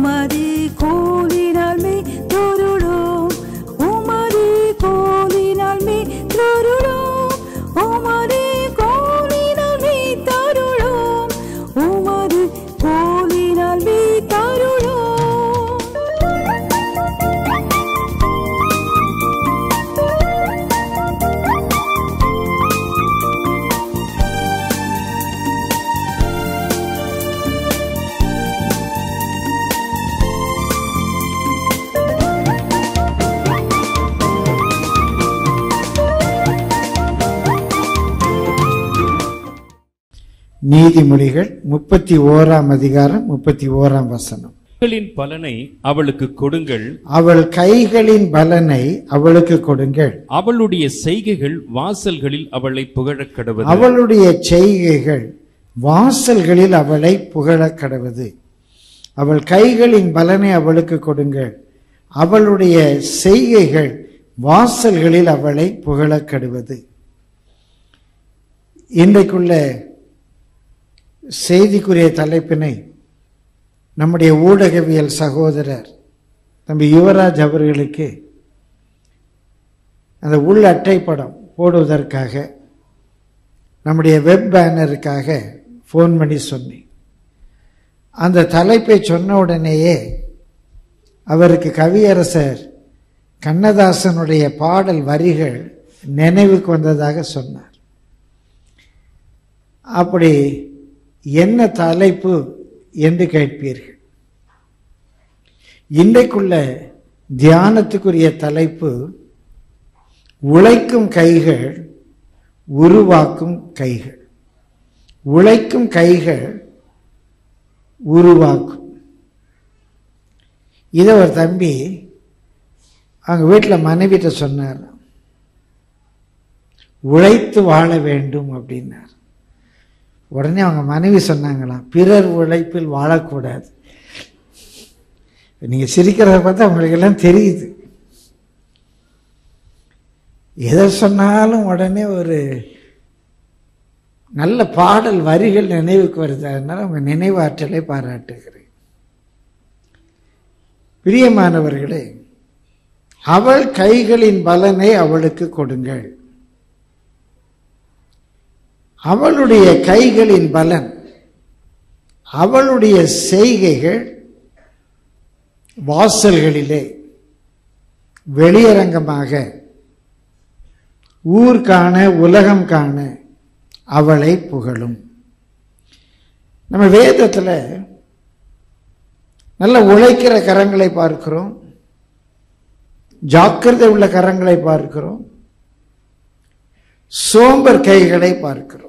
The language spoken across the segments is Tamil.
உமது கோலினால் மே தொருளோம் உமது கோலினால் மே தொருளோம் உமது கோலினால் மே தருளோம் உமது கோலினால் மே தருளோம் நீதிமொழிகள் முப்பத்தி ஓராம் அதிகாரம் முப்பத்தி ஓராம் வசனம் களின் பலனை அவளுக்கு கொடுங்கள் அவள் கைகளின் பலனை அவளுக்கு கொடுங்கள் அவளுடைய செய்கைகள் வாசல்களில் அவளை புகழக் கடவது அவளுடைய செய்கைகள் வாசல்களில் அவளை புகழக் கடவது அவள் கைகளின் பலனை அவளுக்கு கொடுங்கள் அவளுடைய செய்கைகள் வாசல்களில் அவளை புகழக் கடுவது இன்றைக்குள்ள செய்திக்குரிய தலைப்பினை நம்முடைய ஊடகவியல் சகோதரர் தம்பி யுவராஜ் அவர்களுக்கு அந்த உள் அட்டைப்படம் போடுவதற்காக நம்முடைய வெப் பேனருக்காக ஃபோன் பண்ணி சொன்னேன் அந்த தலைப்பை சொன்ன உடனேயே அவருக்கு கவியரசர் கண்ணதாசனுடைய பாடல் வரிகள் நினைவுக்கு வந்ததாக சொன்னார் அப்படி என்ன தலைப்பு என்று கேட்பீர்கள் இன்றைக்குள்ள தியானத்துக்குரிய தலைப்பு உழைக்கும் கைகள் உருவாக்கும் கைகள் உழைக்கும் கைகள் உருவாக்கும் இதை ஒரு தம்பி அவங்க வீட்டில் மனைவிட்ட சொன்னார் உழைத்து வாழ வேண்டும் அப்படின்னார் உடனே அவங்க மனைவி சொன்னாங்களாம் பிறர் உழைப்பில் வாழக்கூடாது நீங்க சிரிக்கிறத பார்த்தா உங்களுக்கு எல்லாம் தெரியுது எதை சொன்னாலும் உடனே ஒரு நல்ல பாடல் வரிகள் நினைவுக்கு வருது அதனால உங்க நினைவாற்றலை பாராட்டுகிறேன் பிரியமானவர்களே அவள் கைகளின் பலனை அவளுக்கு கொடுங்கள் அவளுடைய கைகளின் பலன் அவளுடைய செய்கைகள் வாசல்களிலே வெளியரங்கமாக ஊர் காண உலகம் காண அவளை புகழும் நம்ம வேதத்துல நல்ல உழைக்கிற கரங்களை பார்க்கிறோம் ஜாக்கிரதை உள்ள கரங்களை பார்க்கிறோம் சோம்பர் கைகளை பார்க்கிறோம்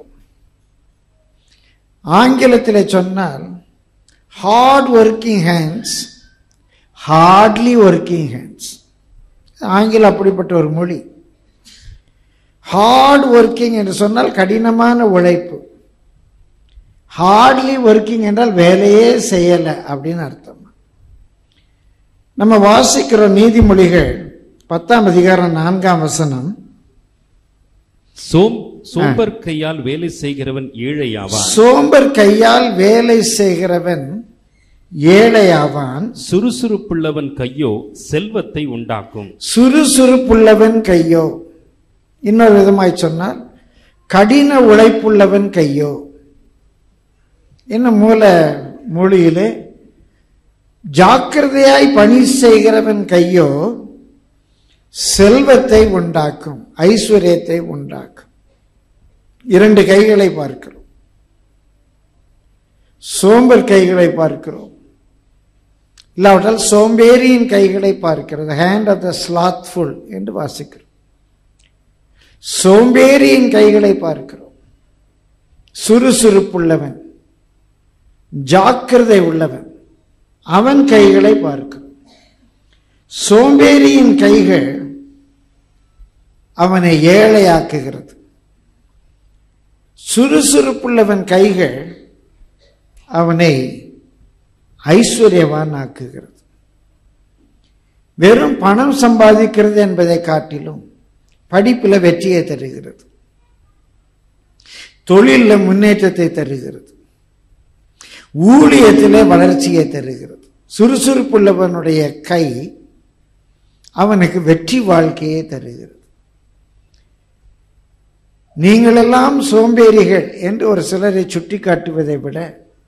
ஆங்கிலத்தில் சொன்னால் hard working hands hardly working hands ஆங்கிலம் அப்படிப்பட்ட ஒரு மொழி ஹார்ட் ஒர்க்கிங் என்று சொன்னால் கடினமான உழைப்பு ஹார்ட்லி ஒர்க்கிங் என்றால் வேலையே செய்யலை அப்படின்னு அர்த்தம் நம்ம வாசிக்கிற நீதிமொழிகள் பத்தாம் அதிகாரம் நான்காம் வசனம் சோம் சோம்பர் கையால் வேலை செய்கிறவன் ஏழையாவான் சோம்பர் கையால் வேலை செய்கிறவன் ஏழையாவான் சுறுசுறுப்புள்ளவன் கையோ செல்வத்தை உண்டாக்கும் சுறுசுறுப்புள்ளவன் கையோ இன்னொரு விதமாய் சொன்னால் கடின உழைப்புள்ளவன் கையோ இன்னும் மூல மொழியிலே ஜாக்கிரதையாய் பணி செய்கிறவன் கையோ செல்வத்தை உண்டாக்கும் ஐஸ்வர்யத்தை உண்டாக்கும் இரண்டு கைகளை பார்க்கிறோம் சோம்பர் கைகளை பார்க்கிறோம் இல்லாவிட்டால் சோம்பேறியின் கைகளை பார்க்கிறது ஹேண்ட் ஆஃப் த ஸ்லாத்ஃபுல் என்று வாசிக்கிறோம் சோம்பேறியின் கைகளை பார்க்கிறோம் சுறுசுறுப்புள்ளவன் ஜாக்கிரதை உள்ளவன் அவன் கைகளை பார்க்கிறோம் சோம்பேறியின் கைகள் அவனை ஏழையாக்குகிறது சுறுசுறுப்புள்ளவன் கைகள் அவனை ஐஸ்வர்யவான் ஆக்குகிறது வெறும் பணம் சம்பாதிக்கிறது என்பதை காட்டிலும் படிப்பில் வெற்றியை தருகிறது தொழிலில் முன்னேற்றத்தை தருகிறது ஊழியத்திலே வளர்ச்சியை தருகிறது சுறுசுறுப்புள்ளவனுடைய கை அவனுக்கு வெற்றி வாழ்க்கையை தருகிறது நீங்களெல்லாம் சோம்பேறிகள் என்று ஒரு சிலரை சுட்டி காட்டுவதை விட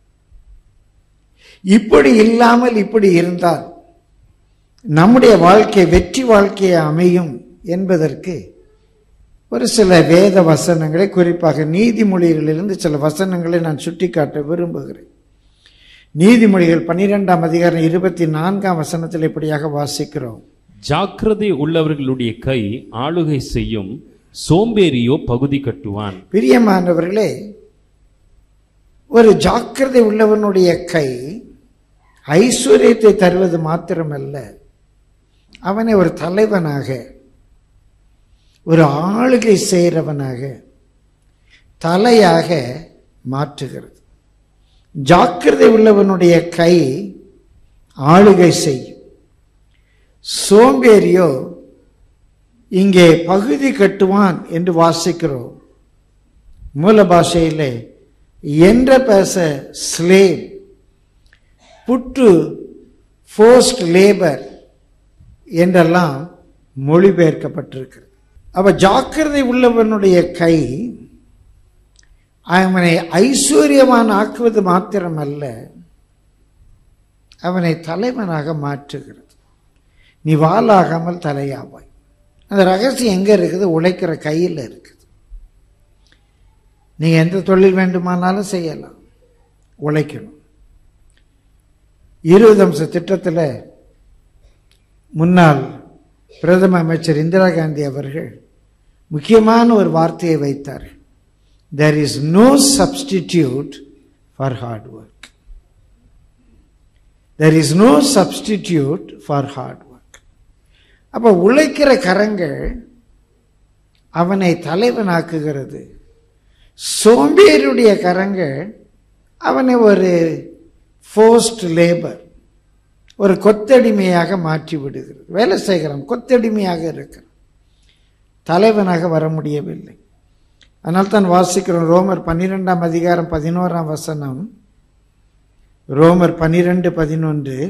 இப்படி இல்லாமல் இப்படி இருந்தால் நம்முடைய வாழ்க்கை வெற்றி வாழ்க்கையை அமையும் என்பதற்கு ஒரு சில வேத வசனங்களை குறிப்பாக நீதிமொழிகளிலிருந்து சில வசனங்களை நான் சுட்டிக்காட்ட விரும்புகிறேன் நீதிமொழிகள் பன்னிரெண்டாம் அதிகாரம் இருபத்தி நான்காம் வசனத்தில் இப்படியாக வாசிக்கிறோம் ஜாக்கிரதை உள்ளவர்களுடைய கை ஆளுகை செய்யும் சோம்பேறியோ பகுதி கட்டுவான் பிரியமானவர்களே ஒரு ஜாக்கிரதை உள்ளவனுடைய கை ஐஸ்வர்யத்தை தருவது மாத்திரமல்ல அவனை ஒரு தலைவனாக ஒரு ஆளுகை செய்கிறவனாக தலையாக மாற்றுகிறது ஜாக்கிரதை உள்ளவனுடைய கை ஆளுகை செய்யும் சோம்பேறியோ இங்கே பகுதி கட்டுவான் என்று வாசிக்கிறோம் மூல பாஷையிலே என்ற பேச ஸ்லேவ் புட்டு ஃபோர்ஸ்ட் லேபர் என்றெல்லாம் மொழிபெயர்க்கப்பட்டிருக்கிறது அவ ஜாக்கிரதை உள்ளவனுடைய கை அவனை ஐஸ்வர்யவான் ஆக்குவது மாத்திரமல்ல அவனை தலைவனாக மாற்றுகிறது நீ வாளாகாமல் தலையாவாய் அந்த ரகசியம் எங்க இருக்குது உழைக்கிற கையில் இருக்குது நீங்க எந்த தொழில் வேண்டுமானாலும் செய்யலாம் உழைக்கணும் இருபது அம்ச திட்டத்தில் முன்னாள் பிரதம அமைச்சர் இந்திரா காந்தி அவர்கள் முக்கியமான ஒரு வார்த்தையை வைத்தார் there is no substitute for hard work there is no substitute for hard work அப்போ உழைக்கிற கரங்கள் அவனை தலைவனாக்குகிறது சோம்பேறியுடைய கரங்கள் அவனை ஒரு ஃபோர்ஸ்ட் லேபர் ஒரு கொத்தடிமையாக மாற்றி விடுகிறது வேலை செய்கிறான் கொத்தடிமையாக இருக்கிறான் தலைவனாக வர முடியவில்லை அதனால் தான் வாசிக்கிறோம் ரோமர் பன்னிரெண்டாம் அதிகாரம் பதினோராம் வசனம் ரோமர் பன்னிரெண்டு பதினொன்று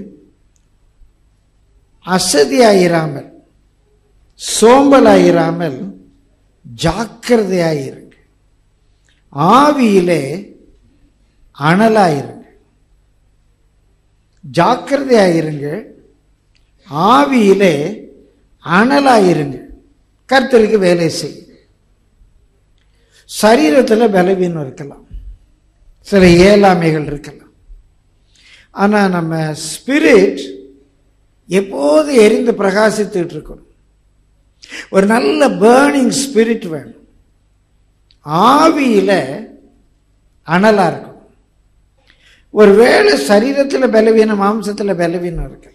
அசதியாயிராமல் சோம்பலாயிராமல் ஜாக்கிரதையாயிருங்க ஆவியிலே அனலாயிருங்க ஜாக்கிரதையாயிருங்க ஆவியிலே அனலாயிருங்க கர்த்தருக்கு வேலை செய் சரீரத்தில் பலவீனம் இருக்கலாம் சில இயலாமைகள் இருக்கலாம் ஆனால் நம்ம ஸ்பிரிட் எப்போது எரிந்து பிரகாசித்துட்டு இருக்கணும் ஒரு நல்ல பேர்னிங் ஸ்பிரிட் வேணும் ஆவியில அனலா இருக்கணும் ஒருவேளை சரீரத்தில் பலவீனம் மாம்சத்தில் பலவீனம் இருக்கலாம்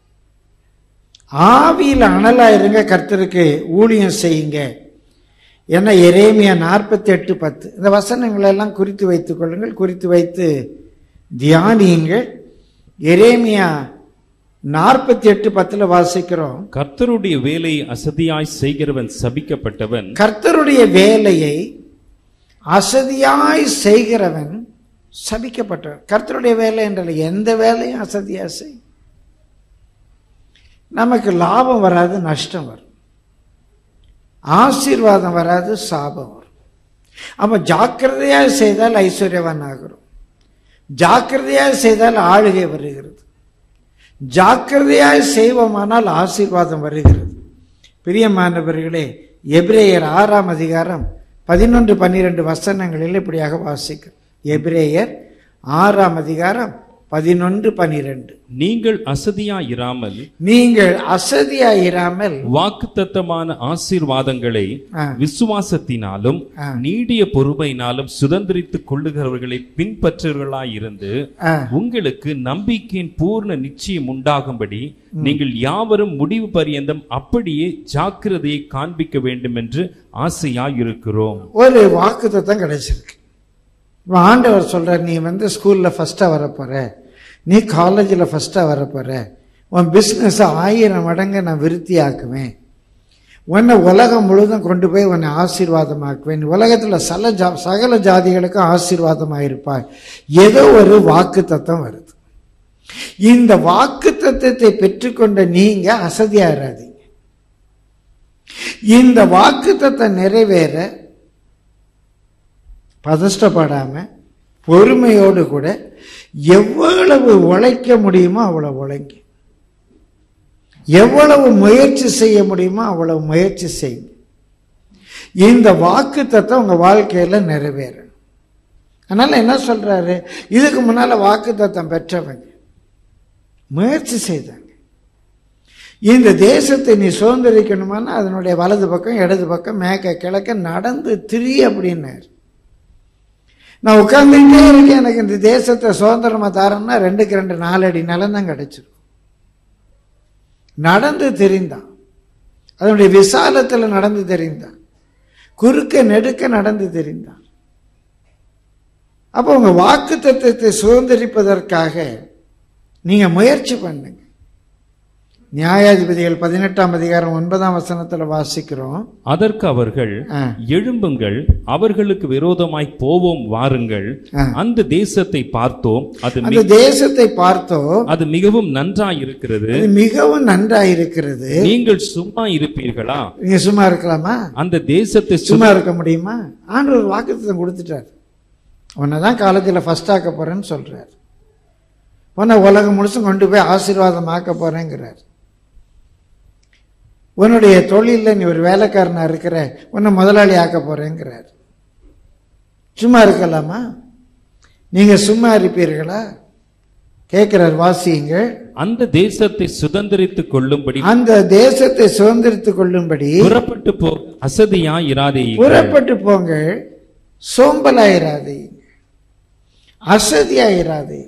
ஆவியில் அனலா இருங்க கர்த்தருக்கு ஊழியம் செய்யுங்க ஏன்னா எரேமியா நாற்பத்தி எட்டு பத்து இந்த வசனங்களை எல்லாம் குறித்து வைத்துக் கொள்ளுங்கள் குறித்து வைத்து தியானியுங்கள் எரேமியா நாற்பத்தி எட்டு பத்துல வாசிக்கிறோம் கர்த்தருடைய வேலையை அசதியாய் செய்கிறவன் சபிக்கப்பட்டவன் கர்த்தருடைய வேலையை அசதியாய் செய்கிறவன் சபிக்கப்பட்டவன் கர்த்தருடைய வேலை என்றால் எந்த வேலையும் அசதியா செய் நமக்கு லாபம் வராது நஷ்டம் வரும் ஆசீர்வாதம் வராது சாபம் வரும் அப்ப ஜாக்கிரதையாக செய்தால் ஐஸ்வர்யவான் ஆகிறோம் ஜாக்கிரதையாக செய்தால் ஆளுகை வருகிறது ஜாக்கிரதையாய் செய்வோமானால் ஆசீர்வாதம் வருகிறது பிரியமானவர்களே எபிரேயர் ஆறாம் அதிகாரம் பதினொன்று பன்னிரெண்டு வசனங்களில் இப்படியாக வாசிக்கும் எபிரேயர் ஆறாம் அதிகாரம் பதினொன்று பன்னிரெண்டு நீங்கள் அசதியாயிராமல் நீங்கள் அசதியாயிராமல் வாக்குத்தத்தமான ஆசீர்வாதங்களை ஆ. விசுவாசத்தினாலும் ஆ. நீடிய பொறுமையினாலும் சுதந்திரித்துக் கொள்ளுகிறவர்களை பின்பற்றுவர்களாயிருந்து ஆ, உங்களுக்கு நம்பிக்கையின் பூர்ண நிச்சயம் உண்டாகும்படி நீங்கள் யாவரும் முடிவு பரியந்தம் அப்படியே ஜாக்கிரதையை காண்பிக்க வேண்டும் என்று ஆசையாயிருக்கிறோம் ஒரு வாக்குத்தத்தம் கிடைச்சிருக்கு இப்ப ஆண்டவர் சொல்றார் நீ வந்து ஸ்கூல்ல ஃபர்ஸ்டா வரப்போற நீ காலேஜில் ஃபர்ஸ்டா வரப்போற உன் பிஸ்னஸ் ஆயிரம் மடங்கு நான் விருத்தியாக்குவேன் உன்னை உலகம் முழுதும் கொண்டு போய் உன்னை ஆசீர்வாதமாக்குவேன் உலகத்தில் சல ஜா சகல ஜாதிகளுக்கும் ஆசீர்வாதமாக இருப்பாய் ஏதோ ஒரு வாக்கு தத்தம் வருது இந்த வாக்கு தத்துவத்தை பெற்றுக்கொண்ட நீங்க அசதியாராதீங்க இந்த வாக்கு தத்தம் நிறைவேற பதஷ்டப்படாம பொறுமையோடு கூட எவ்வளவு உழைக்க முடியுமோ அவ்வளவு உழைங்க எவ்வளவு முயற்சி செய்ய முடியுமோ அவ்வளவு முயற்சி செய்யுங்க இந்த வாக்கு தத்துவம் உங்க வாழ்க்கையில நிறைவேறணும் அதனால என்ன சொல்றாரு இதுக்கு முன்னால வாக்கு தத்தம் பெற்றவங்க முயற்சி செய்தாங்க இந்த தேசத்தை நீ சுதந்திரிக்கணுமானா அதனுடைய வலது பக்கம் இடது பக்கம் மேக்க கிழக்க நடந்து திரி அப்படின்னாரு நான் உட்கார்ந்துட்டே இருக்கேன் எனக்கு இந்த தேசத்தை சுதந்திரமா தரேன்னா ரெண்டுக்கு ரெண்டு நாலு அடி நிலம் தான் கிடைச்சிருக்கும் நடந்து தெரிந்தான் அதனுடைய விசாலத்துல நடந்து தெரிந்தான் குறுக்க நெடுக்க நடந்து தெரிந்தான் அப்போ உங்க வாக்கு தத்துவத்தை சுதந்திரிப்பதற்காக நீங்க முயற்சி பண்ணுங்க நியாயாதிபதிகள் பதினெட்டாம் அதிகாரம் ஒன்பதாம் வசனத்துல வாசிக்கிறோம் அதற்கு அவர்கள் ஆ. எழும்புங்கள் அவர்களுக்கு விரோதமாய் போவோம் வாருங்கள் ஆ. அந்த தேசத்தை பார்த்தோம் அது மி- அந்த தேசத்தை பார்த்தோம் அது மிகவும் நன்றாய் இருக்கிறது அது மிகவும் நன்றாயிருக்கிறது நீங்கள் சும்மா இருப்பீர்களா நீங்க சும்மா இருக்கலாமா அந்த தேசத்தை சு- சும்மா இருக்க முடியுமா ஆண்டவர் வாக்குத்தத்தம் கொடுத்துட்டார் உன்னை தான் காலேஜில் ஃபர்ஸ்ட் ஆக்க போறேன்னு சொல்றார் உன்னை உலகம் முழுசும் கொண்டு போய் ஆசீர்வாதம் ஆக்க போறேங்கிறார் உன்னுடைய தொழிலில் நீ ஒரு வேலைக்காரனா இருக்கிற உன்னை முதலாளி ஆக்க போறேங்கிறார் சும்மா இருக்கலாமா நீங்க சும்மா இருப்பீர்களா கேட்கிறார் வாசியுங்கள் அந்த தேசத்தை சுதந்திரித்துக் கொள்ளும்படி அந்த தேசத்தை சுதந்திரித்துக் கொள்ளும்படி புறப்பட்டு போ அசதியாய் இராதேயுங்கள் புறப்பட்டு போங்க சோம்பலாயிராதே அசதியாயிராதே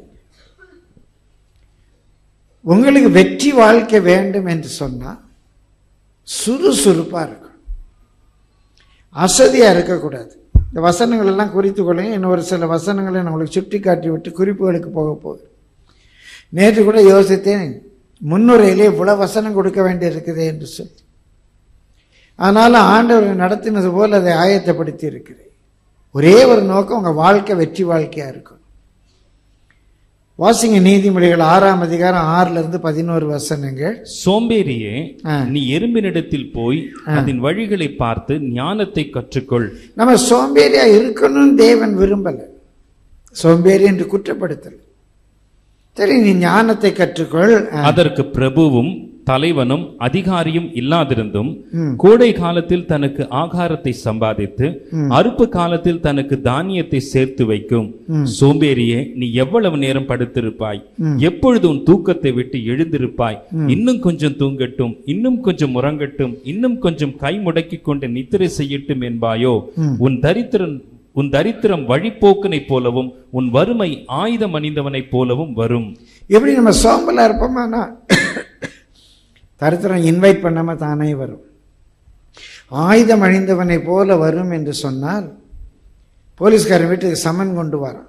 உங்களுக்கு வெற்றி வாழ்க்கை வேண்டும் என்று சொன்னா சுறுசுறுப்பா இருக்கணும் அசதியா இருக்கக்கூடாது இந்த வசனங்கள் எல்லாம் குறித்து கொள்ளுங்க இன்னும் ஒரு சில வசனங்களை நான் உங்களுக்கு சுட்டி காட்டி விட்டு குறிப்புகளுக்கு போக போகுது நேற்று கூட யோசித்தேன் முன்னுரையிலே இவ்வளவு வசனம் கொடுக்க வேண்டியிருக்குதே என்று சொல்லி ஆனாலும் ஆண்டவர் நடத்தினது போல் அதை ஆயத்தப்படுத்தி இருக்கிறேன் ஒரே ஒரு நோக்கம் உங்க வாழ்க்கை வெற்றி வாழ்க்கையா இருக்கும் வாசிங்க நீதிமொழிகள் ஆறாம் அதிகாரம் ஆறுல இருந்து பதினோரு வசனங்கள் சோம்பேறியே ஆ. நீ எறும்பினிடத்தில் போய் அதன் வழிகளை பார்த்து ஞானத்தை கற்றுக்கொள் நம்ம சோம்பேறியா இருக்கணும்னு தேவன் விரும்பல சோம்பேறி என்று குற்றப்படுத்தல் சரி நீ ஞானத்தை கற்றுக்கொள் ஆ, அதற்கு பிரபுவும் தலைவனும் அதிகாரியும் இல்லாதிருந்தும் ம். கோடை காலத்தில் தனக்கு ஆகாரத்தை சம்பாதித்து அறுப்பு காலத்தில் தனக்கு தானியத்தை சேர்த்து வைக்கும் சோம்பேறியே நீ எவ்வளவு நேரம் படுத்திருப்பாய் எப்பொழுது உன் தூக்கத்தை விட்டு எழுந்திருப்பாய் இன்னும் கொஞ்சம் தூங்கட்டும் இன்னும் கொஞ்சம் உறங்கட்டும் இன்னும் கொஞ்சம் கை முடக்கிக் கொண்டு நித்திரை செய்யட்டும் என்பாயோ உன் தரித்திரன் உன் தரித்திரம் வழிப்போக்கனைப் போலவும் உன் வறுமை ஆயுதம் அணிந்தவனைப் போலவும் வரும் எப்படி நம்ம சோம்பலா இருப்போமானா தரித்திரம் இன்வைட் பண்ணாம தானே வரும் ஆயுதம் அணிந்தவனை போல வரும் என்று சொன்னால் போலீஸ்காரன் வீட்டுக்கு சமன் கொண்டு வரான்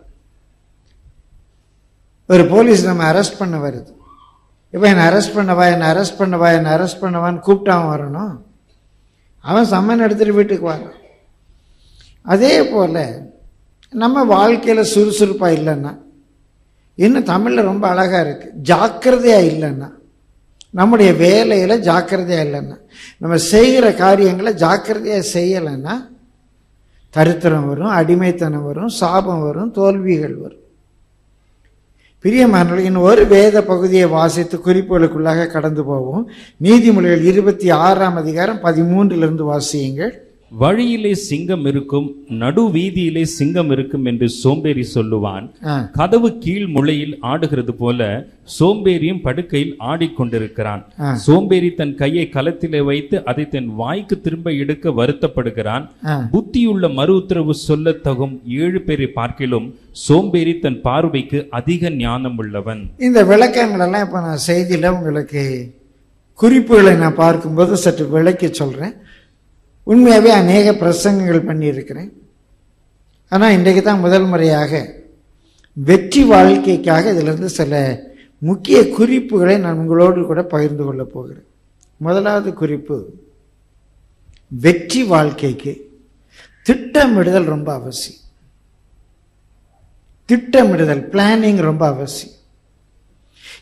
ஒரு போலீஸ் நம்ம அரெஸ்ட் பண்ண வருது இப்போ என்னை அரெஸ்ட் பண்ணவா என்னை அரெஸ்ட் பண்ணவா என்னை அரெஸ்ட் பண்ணவான்னு கூப்பிட்டு அவன் வரணும் அவன் சம்மன் எடுத்துட்டு வீட்டுக்கு வரான் அதே போல நம்ம வாழ்க்கையில சுறுசுறுப்பா இல்லைன்னா இன்னும் தமிழ்ல ரொம்ப அழகா இருக்கு ஜாக்கிரதையா இல்லைன்னா நம்முடைய வேலையில ஜாக்கிரதையா இல்லைன்னா நம்ம செய்கிற காரியங்களை ஜாக்கிரதையா செய்யலைன்னா தரித்திரம் வரும் அடிமைத்தனம் வரும் சாபம் வரும் தோல்விகள் வரும் பிரியமானவர்கள் இன்னும் ஒரு வேத பகுதியை வாசித்து குறிப்புகளுக்குள்ளாக கடந்து போவோம் நீதிமொழிகள் இருபத்தி ஆறாம் அதிகாரம் பதிமூன்றிலிருந்து வாசியுங்கள் வழியிலே சிங்கம் இருக்கும் நடு வீதியிலே சிங்கம் இருக்கும் என்று சோம்பேறி சொல்லுவான் ஆ, கதவு கீழ் முளையில் ஆடுகிறது போல சோம்பேறியும் படுக்கையில் ஆடிக்கொண்டிருக்கிறான் ஆ. சோம்பேறி தன் கையை கலத்திலே வைத்து அதை தன் வாய்க்கு திரும்ப எடுக்க வருத்தப்படுகிறான் ஆ. புத்தியுள்ள மறு உத்தரவு சொல்லத் தகும் ஏழு பேரை பார்க்கிலும் சோம்பேறி தன் பார்வைக்கு அதிக ஞானம் உள்ளவன் இந்த விளக்கங்கள் எல்லாம் இப்போ நான் செய்தியில் உங்களுக்கு குறிப்புகளை நான் பார்க்கும்போது சற்று விளக்கி சொல்கிறேன் உண்மையாகவே அநேக பிரசங்கங்கள் பண்ணியிருக்கிறேன் ஆனால் இன்றைக்கு தான் முதல் முறையாக வெற்றி வாழ்க்கைக்காக இதிலிருந்து சில முக்கிய குறிப்புகளை நான் உங்களோடு கூட பகிர்ந்து கொள்ளப் போகிறேன் முதலாவது குறிப்பு வெற்றி வாழ்க்கைக்கு திட்டமிடுதல் ரொம்ப அவசியம் திட்டமிடுதல் பிளானிங் ரொம்ப அவசியம்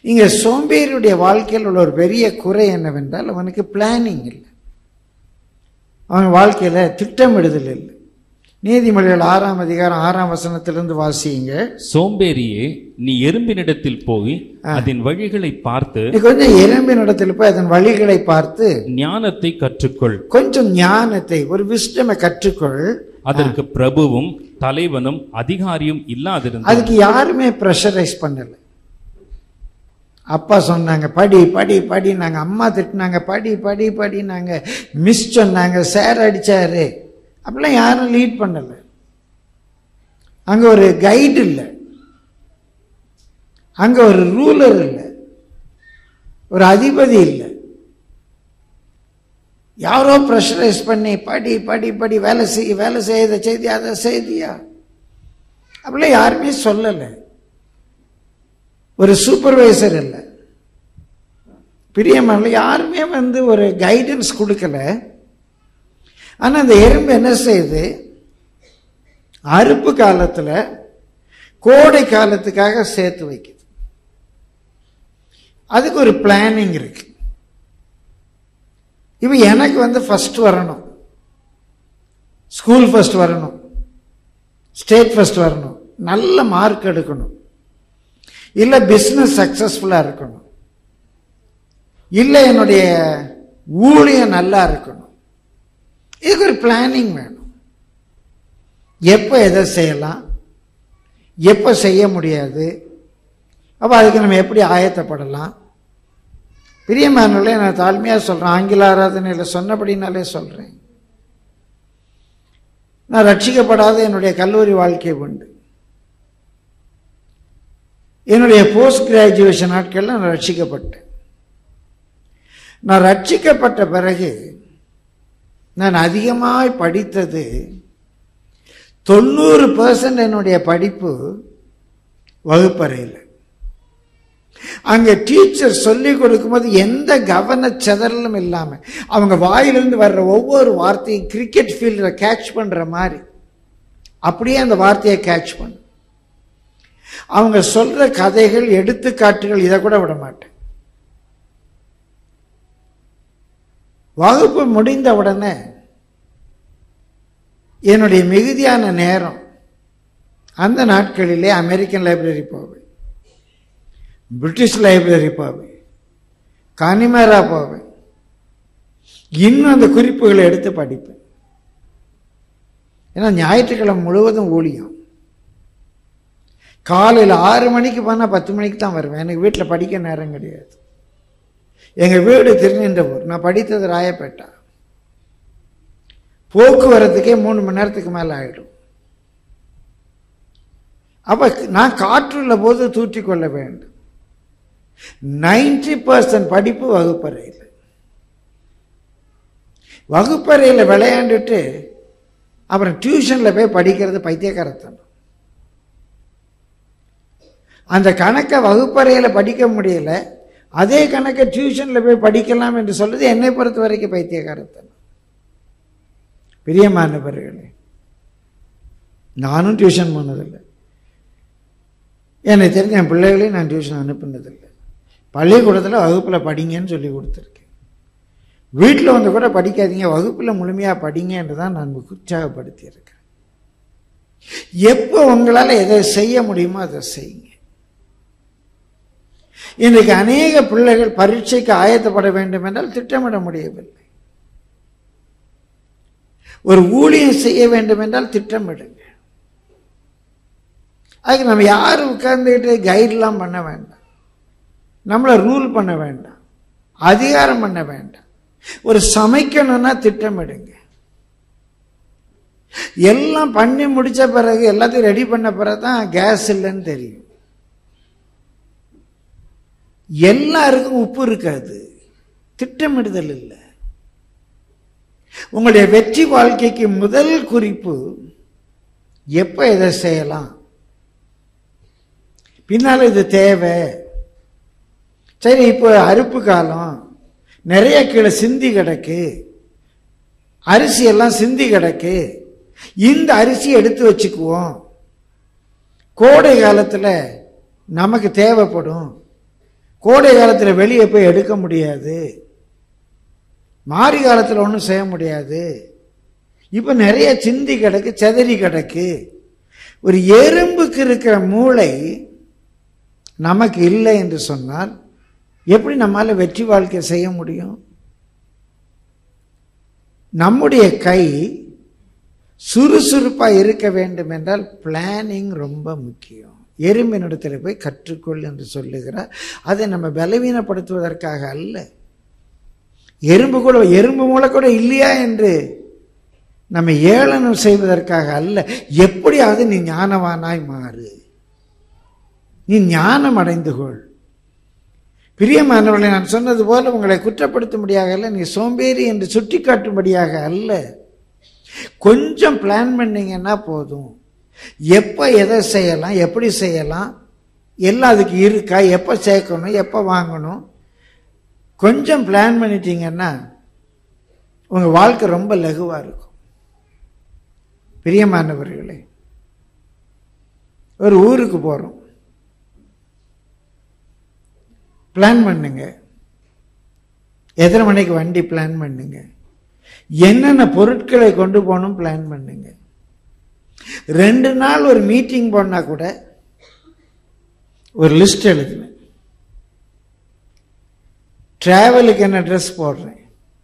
இங்க சோம்பேறியுடைய வாழ்க்கையில் உள்ள ஒரு பெரிய குறை என்னவென்றால் அவனுக்கு பிளானிங் இல்லை அவன் வாழ்க்கையில திட்டமிடுதல் இல்லை நீதிமொழிகள் ஆறாம் அதிகாரம் ஆறாம் வசனத்திலிருந்து வாசியுங்க சோம்பேறியே நீ எறும்பினிடத்தில் போய் அதன் வழிகளை பார்த்து நீ கொஞ்சம் எறும்பின் இடத்துல போய் அதன் வழிகளை பார்த்து ஞானத்தை கற்றுக்கொள் கொஞ்சம் ஞானத்தை ஒரு விஸ்டமை கற்றுக்கொள் அதற்கு பிரபுவும் தலைவனும் அதிகாரியும் இல்லாதிருந்த அதுக்கு யாருமே ப்ரெஷரைஸ் பண்ணல அப்பா சொன்னாங்க படி படி படினாங்க அம்மா திட்டினாங்க படி படி படினாங்க மிஸ் சொன்னாங்க சார் அடிச்சாரு அப்படிலாம் யாரும் லீட் பண்ணல அங்க ஒரு கைடு இல்லை அங்க ஒரு ரூலர் இல்லை ஒரு அதிபதி இல்லை யாரோ ப்ரெஷரைஸ் பண்ணி படி படி படி வேலை செய் வேலை செய்த செய்தி அதை செய்தியா அப்படிலாம் யாருமே சொல்லலை ஒரு சூப்பர்வைசர் இல்லை பிரியமான யாருமே வந்து ஒரு கைடன்ஸ் கொடுக்கல ஆனா அந்த எறும்பு என்ன செய்யுது அறுப்பு காலத்துல கோடை காலத்துக்காக சேர்த்து வைக்குது அதுக்கு ஒரு பிளானிங் இருக்கு இப்போ எனக்கு வந்து ஃபர்ஸ்ட் வரணும் ஸ்கூல் ஃபர்ஸ்ட் வரணும் ஸ்டேட் ஃபர்ஸ்ட் வரணும் நல்ல மார்க் எடுக்கணும் இல்லை பிஸ்னஸ் சக்ஸஸ்ஃபுல்லாக இருக்கணும் இல்லை என்னுடைய ஊழியம் நல்லா இருக்கணும் இதுக்கு ஒரு பிளானிங் வேணும் எப்போ எதை செய்யலாம் எப்போ செய்ய முடியாது அப்போ அதுக்கு நம்ம எப்படி ஆயத்தப்படலாம் பிரியமானவர்களே நான் தாழ்மையாக சொல்கிறேன் ஆங்கில ஆராதனையில் சொன்னபடினாலே சொல்கிறேன் நான் ரட்சிக்கப்படாத என்னுடைய கல்லூரி வாழ்க்கை உண்டு என்னுடைய போஸ்ட் கிராஜுவேஷன் நாட்களில் நான் ரட்சிக்கப்பட்டேன் நான் ரட்சிக்கப்பட்ட பிறகு நான் அதிகமாய் படித்தது தொண்ணூறு பர்சன்ட் என்னுடைய படிப்பு வகுப்பறையில் அங்க டீச்சர் சொல்லி கொடுக்கும்போது எந்த கவன சிதறலும் இல்லாம அவங்க வாயிலிருந்து வர்ற ஒவ்வொரு வார்த்தையும் கிரிக்கெட் ஃபீல்டில் கேட்ச் பண்ற மாதிரி அப்படியே அந்த வார்த்தையை கேட்ச் பண்ணு அவங்க சொல்ற கதைகள் எடுத்துக்காட்டுகள் இதை கூட விட மாட்டேன் வகுப்பு முடிந்த உடனே என்னுடைய மிகுதியான நேரம் அந்த நாட்களிலே அமெரிக்கன் லைப்ரரி போவேன் பிரிட்டிஷ் லைப்ரரி போவேன் கனிமேரா போவேன் இன்னும் அந்த குறிப்புகளை எடுத்து படிப்பேன் ஏன்னா ஞாயிற்றுக்கிழமை முழுவதும் ஊழியம் காலையில் ஆறு மணிக்கு போனால் பத்து மணிக்கு தான் வருவேன் எனக்கு வீட்டில் படிக்க நேரம் கிடையாது எங்கள் வீடு திருநின்றபூர் நான் படித்தது ராயப்பேட்டா போக்குவரத்துக்கே மூணு மணி நேரத்துக்கு மேலே ஆகிடும் அப்போ நான் காற்றுள்ள போது தூற்றிக்கொள்ள வேண்டும் நைன்டி பர்சன்ட் படிப்பு வகுப்பறையில் வகுப்பறையில் விளையாண்டுட்டு அப்புறம் டியூஷனில் போய் படிக்கிறது பைத்தியக்காரத்தனம் அந்த கணக்கை வகுப்பறையில் படிக்க முடியல அதே கணக்கை டியூஷனில் போய் படிக்கலாம் என்று சொல்றது என்னை பொறுத்த வரைக்கும் பைத்தியக்காரத்தனம் பிரியமானவர்களே நானும் டியூஷன் போனதில்லை எனக்கு தெரிஞ்ச என் பிள்ளைகளையும் நான் டியூஷன் அனுப்புனதில்லை பள்ளிக்கூடத்தில் வகுப்பில் படிங்கன்னு சொல்லி கொடுத்துருக்கேன் வீட்டில் வந்து கூட படிக்காதீங்க வகுப்பில் முழுமையாக படிங்க என்று தான் நான் உற்சாகப்படுத்தியிருக்கேன் எப்போ உங்களால் எதை செய்ய முடியுமோ அதை செய்யுங்க இன்றைக்கு அநேக பிள்ளைகள் பரீட்சைக்கு ஆயத்தப்பட வேண்டும் என்றால் திட்டமிட முடியவில்லை ஒரு ஊழியம் செய்ய வேண்டும் என்றால் திட்டமிடுங்க அதுக்கு நம்ம யாரும் உட்கார்ந்துக்கிட்டு கைட்லாம் பண்ண வேண்டாம் நம்மளை ரூல் பண்ண வேண்டாம் அதிகாரம் பண்ண வேண்டாம் ஒரு சமைக்கணும்னா திட்டமிடுங்க எல்லாம் பண்ணி முடிச்ச பிறகு எல்லாத்தையும் ரெடி பண்ண பிறகு தான் கேஸ் இல்லைன்னு தெரியும் எல்லாருக்கும் உப்பு இருக்காது திட்டமிடுதல் இல்லை உங்களுடைய வெற்றி வாழ்க்கைக்கு முதல் குறிப்பு எப்ப இதை செய்யலாம் பின்னால இது தேவை சரி இப்போ அறுப்பு காலம் நிறைய கீழே சிந்தி கிடக்கு அரிசி எல்லாம் சிந்தி கிடக்கு இந்த அரிசி எடுத்து வச்சுக்குவோம் கோடை காலத்தில் நமக்கு தேவைப்படும் கோடை காலத்தில் வெளியே போய் எடுக்க முடியாது மாரி காலத்தில் ஒன்றும் செய்ய முடியாது இப்போ நிறைய சிந்தி கிடக்கு செதறி கிடக்கு ஒரு எறும்புக்கு இருக்கிற மூளை நமக்கு இல்லை என்று சொன்னால் எப்படி நம்மால வெற்றி வாழ்க்கை செய்ய முடியும் நம்முடைய கை சுறுசுறுப்பா இருக்க வேண்டும் என்றால் பிளானிங் ரொம்ப முக்கியம் எறும்பினிடத்தில் போய் கற்றுக்கொள் என்று சொல்லுகிறார் அதை நம்ம பலவீனப்படுத்துவதற்காக அல்ல எறும்பு கூட எறும்பு மூளை கூட இல்லையா என்று நம்ம ஏளனம் செய்வதற்காக அல்ல எப்படியாவது நீ ஞானவானாய் மாறு நீ ஞானம் அடைந்து கொள் பிரியமானவர்களை நான் சொன்னது போல உங்களை குற்றப்படுத்தும்படியாக அல்ல நீ சோம்பேறி என்று சுட்டிக்காட்டும்படியாக அல்ல கொஞ்சம் பிளான் பண்ணீங்கன்னா போதும் எப்போ எதை செய்யலாம் எப்படி செய்யலாம் எல்லாம் அதுக்கு இருக்கா எப்போ சேர்க்கணும் எப்போ வாங்கணும் கொஞ்சம் பிளான் பண்ணிட்டீங்கன்னா உங்கள் வாழ்க்கை ரொம்ப லகுவாக இருக்கும் பிரியமானவர்களே ஒரு ஊருக்கு போகிறோம் பிளான் பண்ணுங்க எத்தனை மணிக்கு வண்டி பிளான் பண்ணுங்க என்னென்ன பொருட்களை கொண்டு போகணும் பிளான் பண்ணுங்க ரெண்டு நாள் ஒரு மீட்டிங் போனா கூட ஒரு லிஸ்ட் எழுதுவேன் டிராவலுக்கு என்ன ட்ரெஸ் போடுறேன்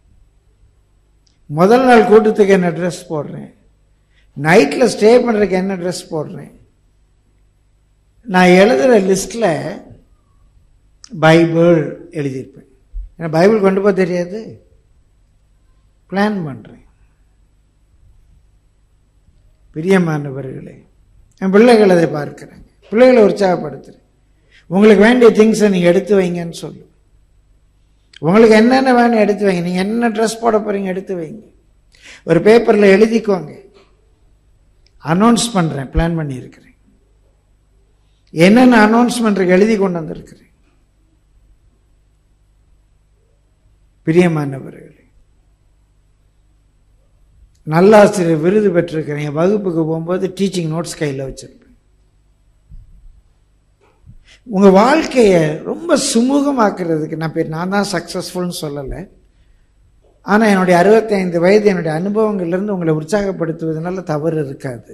முதல் நாள் கூட்டத்துக்கு என்ன ட்ரெஸ் போடுறேன் நைட்டில் ஸ்டே பண்ணுறதுக்கு என்ன ட்ரெஸ் போடுறேன் நான் எழுதுகிற லிஸ்ட்டில் பைபிள் எழுதியிருப்பேன் ஏன்னா பைபிள் கொண்டு போக தெரியாது பிளான் பண்ணுறேன் பிரியமானவர்களே என் பிள்ளைகள் அதை பார்க்குறாங்க பிள்ளைகளை உற்சாகப்படுத்துகிறேன் உங்களுக்கு வேண்டிய திங்ஸை நீங்கள் எடுத்து வைங்கன்னு சொல்லு உங்களுக்கு என்னென்ன வேணும் எடுத்து வைங்க நீங்கள் என்ன ட்ரெஸ் போட போகிறீங்க எடுத்து வைங்க ஒரு பேப்பரில் எழுதிக்கோங்க அனௌன்ஸ் பண்ணுறேன் பிளான் பண்ணியிருக்கிறேன் என்னென்ன அனௌன்ஸ்மெண்ட்டுக்கு எழுதி கொண்டு வந்திருக்கிறேன் பிரியமானவர்களே நல்லாசிரியர் விருது பெற்றிருக்கிறேன் என் வகுப்புக்கு போகும்போது டீச்சிங் நோட்ஸ் கையில் வச்சிருப்பேன் உங்கள் வாழ்க்கையை ரொம்ப சுமூகமாக்குறதுக்கு நான் பேர் நான் தான் சக்ஸஸ்ஃபுல்னு சொல்லலை ஆனால் என்னுடைய அறுபத்தைந்து வயது என்னுடைய அனுபவங்கள்லேருந்து உங்களை உற்சாகப்படுத்துவதனால தவறு இருக்காது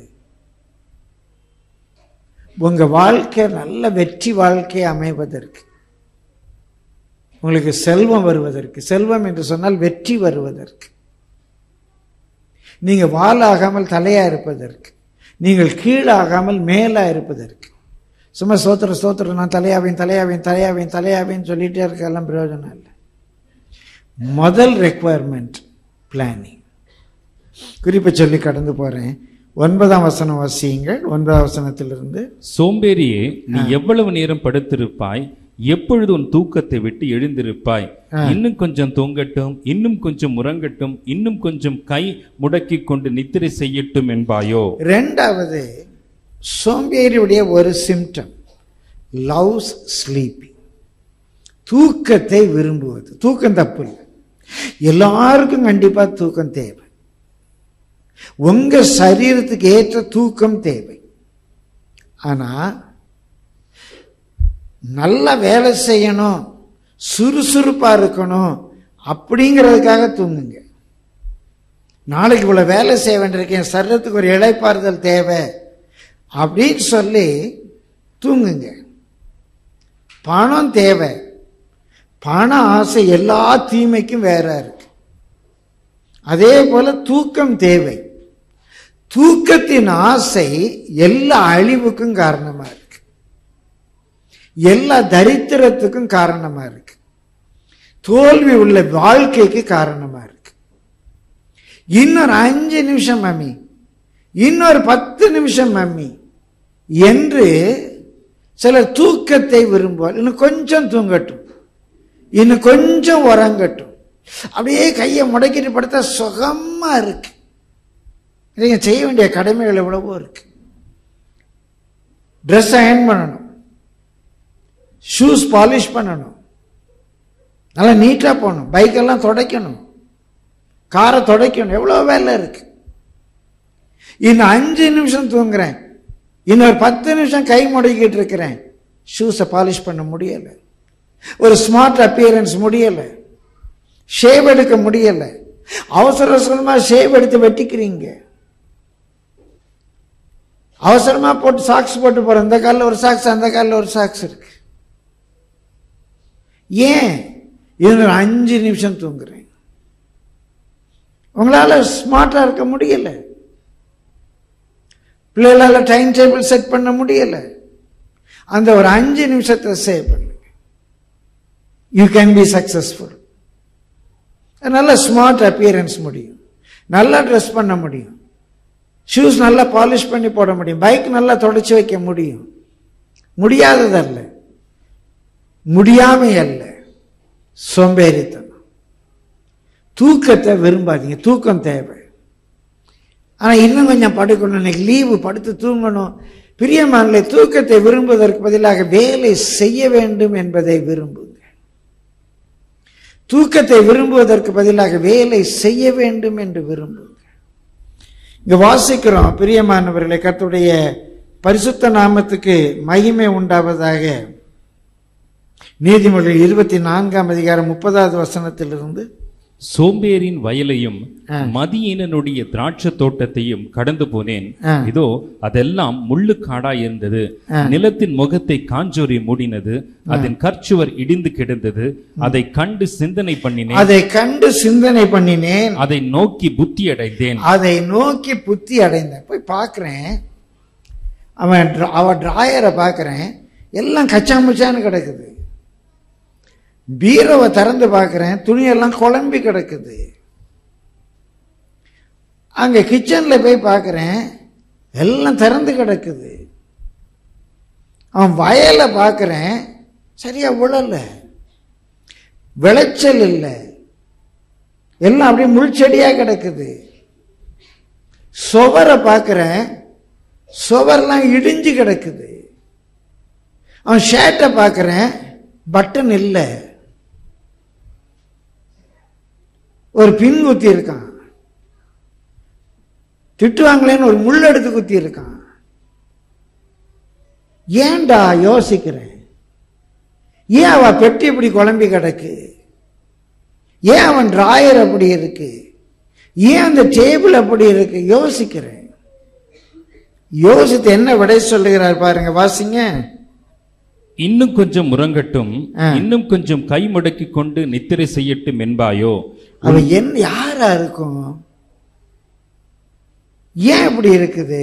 உங்கள் வாழ்க்கை நல்ல வெற்றி வாழ்க்கை அமைவதற்கு உங்களுக்கு செல்வம் வருவதற்கு செல்வம் என்று சொன்னால் வெற்றி வருவதற்கு நீங்கள் வாலாகாமல் தலையா இருப்பதற்கு நீங்கள் கீழாகாமல் மேலா இருப்பதற்கு சும்மா சோத்திர சோத்திரம் நான் தலையாவேன் தலையாவேன் தலையாவேன் தலையாவேன் சொல்லிட்டே இருக்கலாம் பிரயோஜனம் இல்லை முதல் ரெக்குவயர்மெண்ட் பிளானிங் குறிப்பை சொல்லி கடந்து போறேன் ஒன்பதாம் வசனம் வசியுங்கள் ஒன்பதாம் வசனத்திலிருந்து சோம்பேறியே நீ எவ்வளவு நேரம் படுத்திருப்பாய் எப்பொழுது உன் தூக்கத்தை விட்டு எழுந்திருப்பாய் இன்னும் கொஞ்சம் தூங்கட்டும் இன்னும் கொஞ்சம் முறங்கட்டும் இன்னும் கொஞ்சம் கை முடக்கிக் கொண்டு நித்திரை செய்யட்டும் என்பாயோ ரெண்டாவது சோம்பேறியுடைய ஒரு சிம்டம் லவ்ஸ் ஸ்லீப்பிங் தூக்கத்தை விரும்புவது தூக்கம் தப்பு இல்லை எல்லாருக்கும் கண்டிப்பா தூக்கம் தேவை உங்க சரீரத்துக்கு ஏற்ற தூக்கம் தேவை ஆனா நல்லா வேலை செய்யணும் சுறுசுறுப்பா இருக்கணும் அப்படிங்கிறதுக்காக தூங்குங்க நாளைக்கு இவ்வளவு வேலை செய்ய வேண்டியிருக்கேன் சரீரத்துக்கு ஒரு இளைப்பாறுதல் தேவை அப்படின்னு சொல்லி தூங்குங்க பணம் தேவை பண ஆசை எல்லா தீமைக்கும் வேற இருக்கு அதே போல தூக்கம் தேவை தூக்கத்தின் ஆசை எல்லா அழிவுக்கும் காரணமா இருக்கு எல்லா தரித்திரத்துக்கும் காரணமா இருக்கு தோல்வி உள்ள வாழ்க்கைக்கு காரணமா இருக்கு இன்னொரு அஞ்சு நிமிஷம் மம்மி இன்னொரு பத்து நிமிஷம் மம்மி என்று சிலர் தூக்கத்தை விரும்புவார் இன்னும் கொஞ்சம் தூங்கட்டும் இன்னும் கொஞ்சம் உறங்கட்டும் அப்படியே கையை முடக்கிட்டு படுத்தா சுகமா இருக்கு நீங்க செய்ய வேண்டிய கடமைகள் எவ்வளவோ இருக்கு ட்ரெஸ் அயன் பண்ணணும் ஷூஸ் பாலிஷ் பண்ணணும் நல்லா நீட்டா போகணும் பைக்கெல்லாம் துடைக்கணும் காரை துடைக்கணும் எவ்வளோ வேலை இருக்கு இன்னும் அஞ்சு நிமிஷம் தூங்குறேன் இன்னொரு பத்து நிமிஷம் கை முடக்கிட்டு இருக்கிறேன் ஷூஸை பாலிஷ் பண்ண முடியலை ஒரு ஸ்மார்ட் அப்பியரன்ஸ் முடியல ஷேவ் எடுக்க முடியல அவசர அவசரமா ஷேவ் எடுத்து வெட்டிக்கிறீங்க அவசரமா போட்டு சாக்ஸ் போட்டு போற இந்த காலில் ஒரு சாக்ஸ் அந்த காலில் ஒரு சாக்ஸ் இருக்கு ஏன் இது ஒரு அஞ்சு நிமிஷம் தூங்குறேன் உங்களால ஸ்மார்ட்டா இருக்க முடியல பிள்ளைகளால டைம் டேபிள் செட் பண்ண முடியல அந்த ஒரு அஞ்சு நிமிஷத்தை சேவ் பண்ணுங்க யூ கேன் பி சக்சஸ்ஃபுல் நல்ல ஸ்மார்ட் அப்பியரன்ஸ் முடியும் நல்லா ட்ரெஸ் பண்ண முடியும் ஷூஸ் நல்லா பாலிஷ் பண்ணி போட முடியும் பைக் நல்லா தொடச்சி வைக்க முடியும் முடியாததல்ல முடியாமை அல்ல சோம்பேறித்தனம் தூக்கத்தை விரும்பாதீங்க தூக்கம் தேவை ஆனா இன்னும் கொஞ்சம் படுக்கணும் இன்னைக்கு லீவு படுத்து தூங்கணும் பிரியமானலை தூக்கத்தை விரும்புவதற்கு பதிலாக வேலை செய்ய வேண்டும் என்பதை விரும்புங்க தூக்கத்தை விரும்புவதற்கு பதிலாக வேலை செய்ய வேண்டும் என்று விரும்புங்க இங்க வாசிக்கிறோம் பிரியமானவர்களை கர்த்தருடைய பரிசுத்த நாமத்துக்கு மகிமை உண்டாவதாக நீதிமொழி இருபத்தி நான்காம் அதிகாரம் முப்பதாவது வசனத்திலிருந்து சோம்பேறின் வயலையும் ஆ. மதியீனனுடைய திராட்சை தோட்டத்தையும் கடந்து போனேன் ஆ. இதோ அதெல்லாம் முள்ளுக்காடாய் இருந்தது ஆ. நிலத்தின் முகத்தை காஞ்சோரி மூடினது அதன் கற்சுவர் இடிந்து கிடந்தது அதை கண்டு சிந்தனை பண்ணினேன் அதை கண்டு சிந்தனை பண்ணினேன் அதை நோக்கி புத்தி அடைந்தேன் அதை நோக்கி புத்தி அடைந்தேன் போய் பார்க்கிறேன் அவன் dra- அவ டிராயரை பார்க்கிறேன் எல்லாம் கச்சாமுச்சான்னு கிடக்குது பீரோவை திறந்து பார்க்கிறேன் துணியெல்லாம் குழம்பி கிடக்குது அங்க கிச்சன்ல போய் பார்க்கிறேன் எல்லாம் திறந்து கிடக்குது அவன் வயலை பார்க்கிறேன் சரியா உழல விளைச்சல் இல்லை எல்லாம் அப்படியே முள்செடியா கிடக்குது சுவரை பார்க்கிறேன் சுவர்லாம் இடிஞ்சு கிடக்குது அவன் ஷர்ட்டை பார்க்கிறேன் பட்டன் இல்லை ஒரு பின் குத்தி இருக்கான் திட்டுவாங்களேன்னு ஒரு முள் எடுத்து குத்தி இருக்கான் ஏன்டா யோசிக்கிறேன் ஏன் அவ பெட்டி இப்படி குழம்பி கிடக்கு ஏன் அவன் டிராயர் அப்படி இருக்கு ஏன் அந்த டேபிள் அப்படி இருக்கு யோசிக்கிறேன் யோசித்து என்ன விடை சொல்லுகிறார் பாருங்க வாசிங்க இன்னும் கொஞ்சம் முறங்கட்டும் ஆ. இன்னும் கொஞ்சம் கை முடக்கி கொண்டு நித்திரை செய்யட்டும் என்பாயோ அவன் என் யாரா இருக்கும் ஏன் இப்படி இருக்குது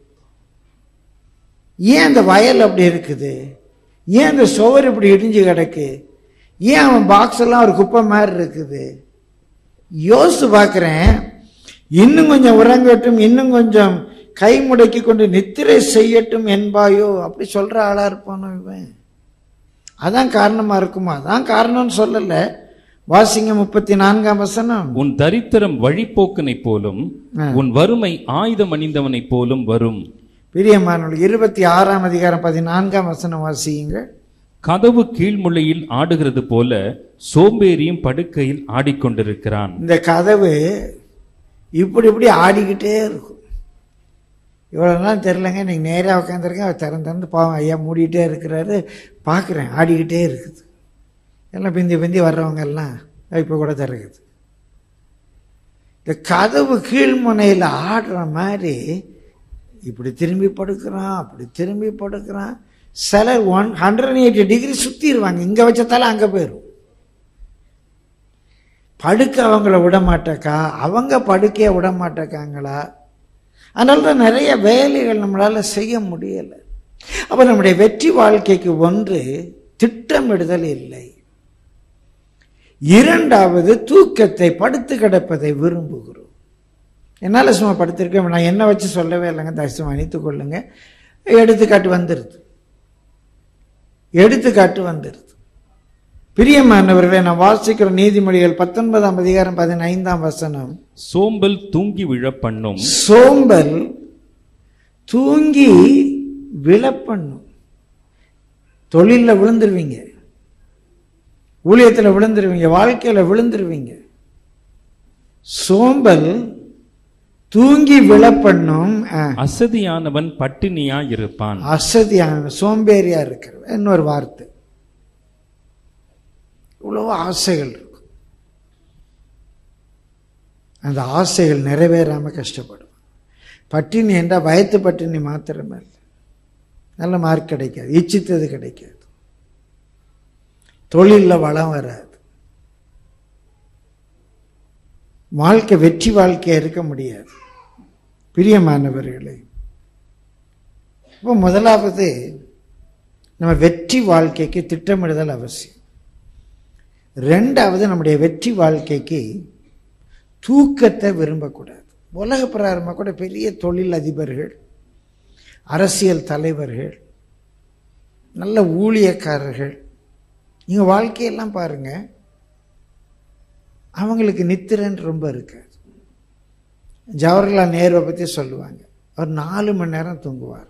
ஏன் அந்த வயல் அப்படி இருக்குது ஏன் அந்த சுவர் இப்படி இடிஞ்சு கிடக்கு ஏன் அவன் பாக்ஸ் எல்லாம் ஒரு குப்பை மாதிரி இருக்குது யோசித்து பார்க்கிறேன் இன்னும் கொஞ்சம் உறங்கட்டும் இன்னும் கொஞ்சம் கை முடக்கி கொண்டு நித்திரை செய்யட்டும் என்பாயோ அப்படி சொல்ற ஆளா இருப்பானோ இவன் அதான் காரணமா இருக்குமா அதான் காரணம்னு சொல்லல வாசிங்க முப்பத்தி நான்காம் வசனம் உன் தரித்திரம் வழிப்போக்கனைப் போலும் ஆ. உன் வறுமை ஆயுதம் அணிந்தவனைப் போலும் வரும் பிரியமானவர்கள் இருபத்தி ஆறாம் அதிகாரம் பதினான்காம் வசனம் வாசியுங்க கதவு கீழ்முள்ளையில் ஆடுகிறது போல சோம்பேறியும் படுக்கையில் ஆடிக்கொண்டிருக்கிறான் இந்த கதவு இப்படி இப்படி ஆடிக்கிட்டே இருக்கும் இவ்வளோலாம் தெரிலங்க இன்னைக்கு நேராக உட்காந்துருக்கேன் அவர் திறந்து திறந்து பாவம் ஐயா மூடிக்கிட்டே இருக்கிறாரு பார்க்குறேன் ஆடிக்கிட்டே இருக்குது எல்லாம் பிந்தி பிந்தி வர்றவங்க எல்லாம் இப்போ கூட திறக்குது இந்த கதவு கீழ்முனையில் ஆடுற மாதிரி இப்படி திரும்பி படுக்கிறான் அப்படி திரும்பி படுக்கிறான் சிலர் ஒன் ஹண்ட்ரட் எயிட்டி டிகிரி சுற்றிடுவாங்க இங்கே வச்சதால அங்கே போயிடும் படுக்க அவங்கள விட மாட்டேக்கா அவங்க படுக்கைய விட மாட்டேக்காங்களா அதனால தான் நிறைய வேலைகள் நம்மளால செய்ய முடியலை அப்ப நம்முடைய வெற்றி வாழ்க்கைக்கு ஒன்று திட்டமிடுதல் இல்லை இரண்டாவது தூக்கத்தை படுத்து கிடப்பதை விரும்புகிறோம் என்னால் சும்மா படுத்திருக்கேன் நான் என்ன வச்சு சொல்லவே இல்லைங்க தயவுசெய்து மன்னித்துக் கொள்ளுங்க எடுத்துக்காட்டு வந்துடுது எடுத்துக்காட்டு வந்துடுது பிரியமானவர்களே நான் வாசிக்கிற நீதிமொழிகள் பத்தொன்பதாம் அதிகாரம் பதினைந்தாம் வசனம் சோம்பல் தூங்கி விழப் பண்ணும் சோம்பல் தூங்கி விழப்பண்ணும் தொழில்ல விழுந்துருவீங்க ஊழியத்துல விழுந்துருவீங்க வாழ்க்கையில விழுந்துருவீங்க சோம்பல் தூங்கி விழப்பண்ணும் ஆ, அசதியானவன் பட்டினியாய் இருப்பான் அசதியான சோம்பேறியா இருக்கிற இன்னொரு வார்த்தை இவ்வளோ ஆசைகள் இருக்கும் அந்த ஆசைகள் நிறைவேறாமல் கஷ்டப்படும் பட்டினி என்றால் வயத்து பட்டினி மாத்திரமே இல்லை நல்ல மார்க் கிடைக்காது இச்சித்தது கிடைக்காது தொழிலில் வளம் வராது வாழ்க்கை வெற்றி வாழ்க்கையா இருக்க முடியாது பிரியமானவர்களே இப்போ முதலாவது நம்ம வெற்றி வாழ்க்கைக்கு திட்டமிடுதல் அவசியம் ரெண்டாவது நம்முடைய வெற்றி வாழ்க்கைக்கு தூக்கத்தை விரும்பக்கூடாது உலக பிரகாரமாக கூட பெரிய தொழில் அதிபர்கள் அரசியல் தலைவர்கள் நல்ல ஊழியக்காரர்கள் நீங்கள் வாழ்க்கையெல்லாம் பாருங்க அவங்களுக்கு நித்திரன்னு ரொம்ப இருக்காது ஜவஹர்லால் நேருவை பற்றி சொல்லுவாங்க அவர் நாலு மணி நேரம் தூங்குவார்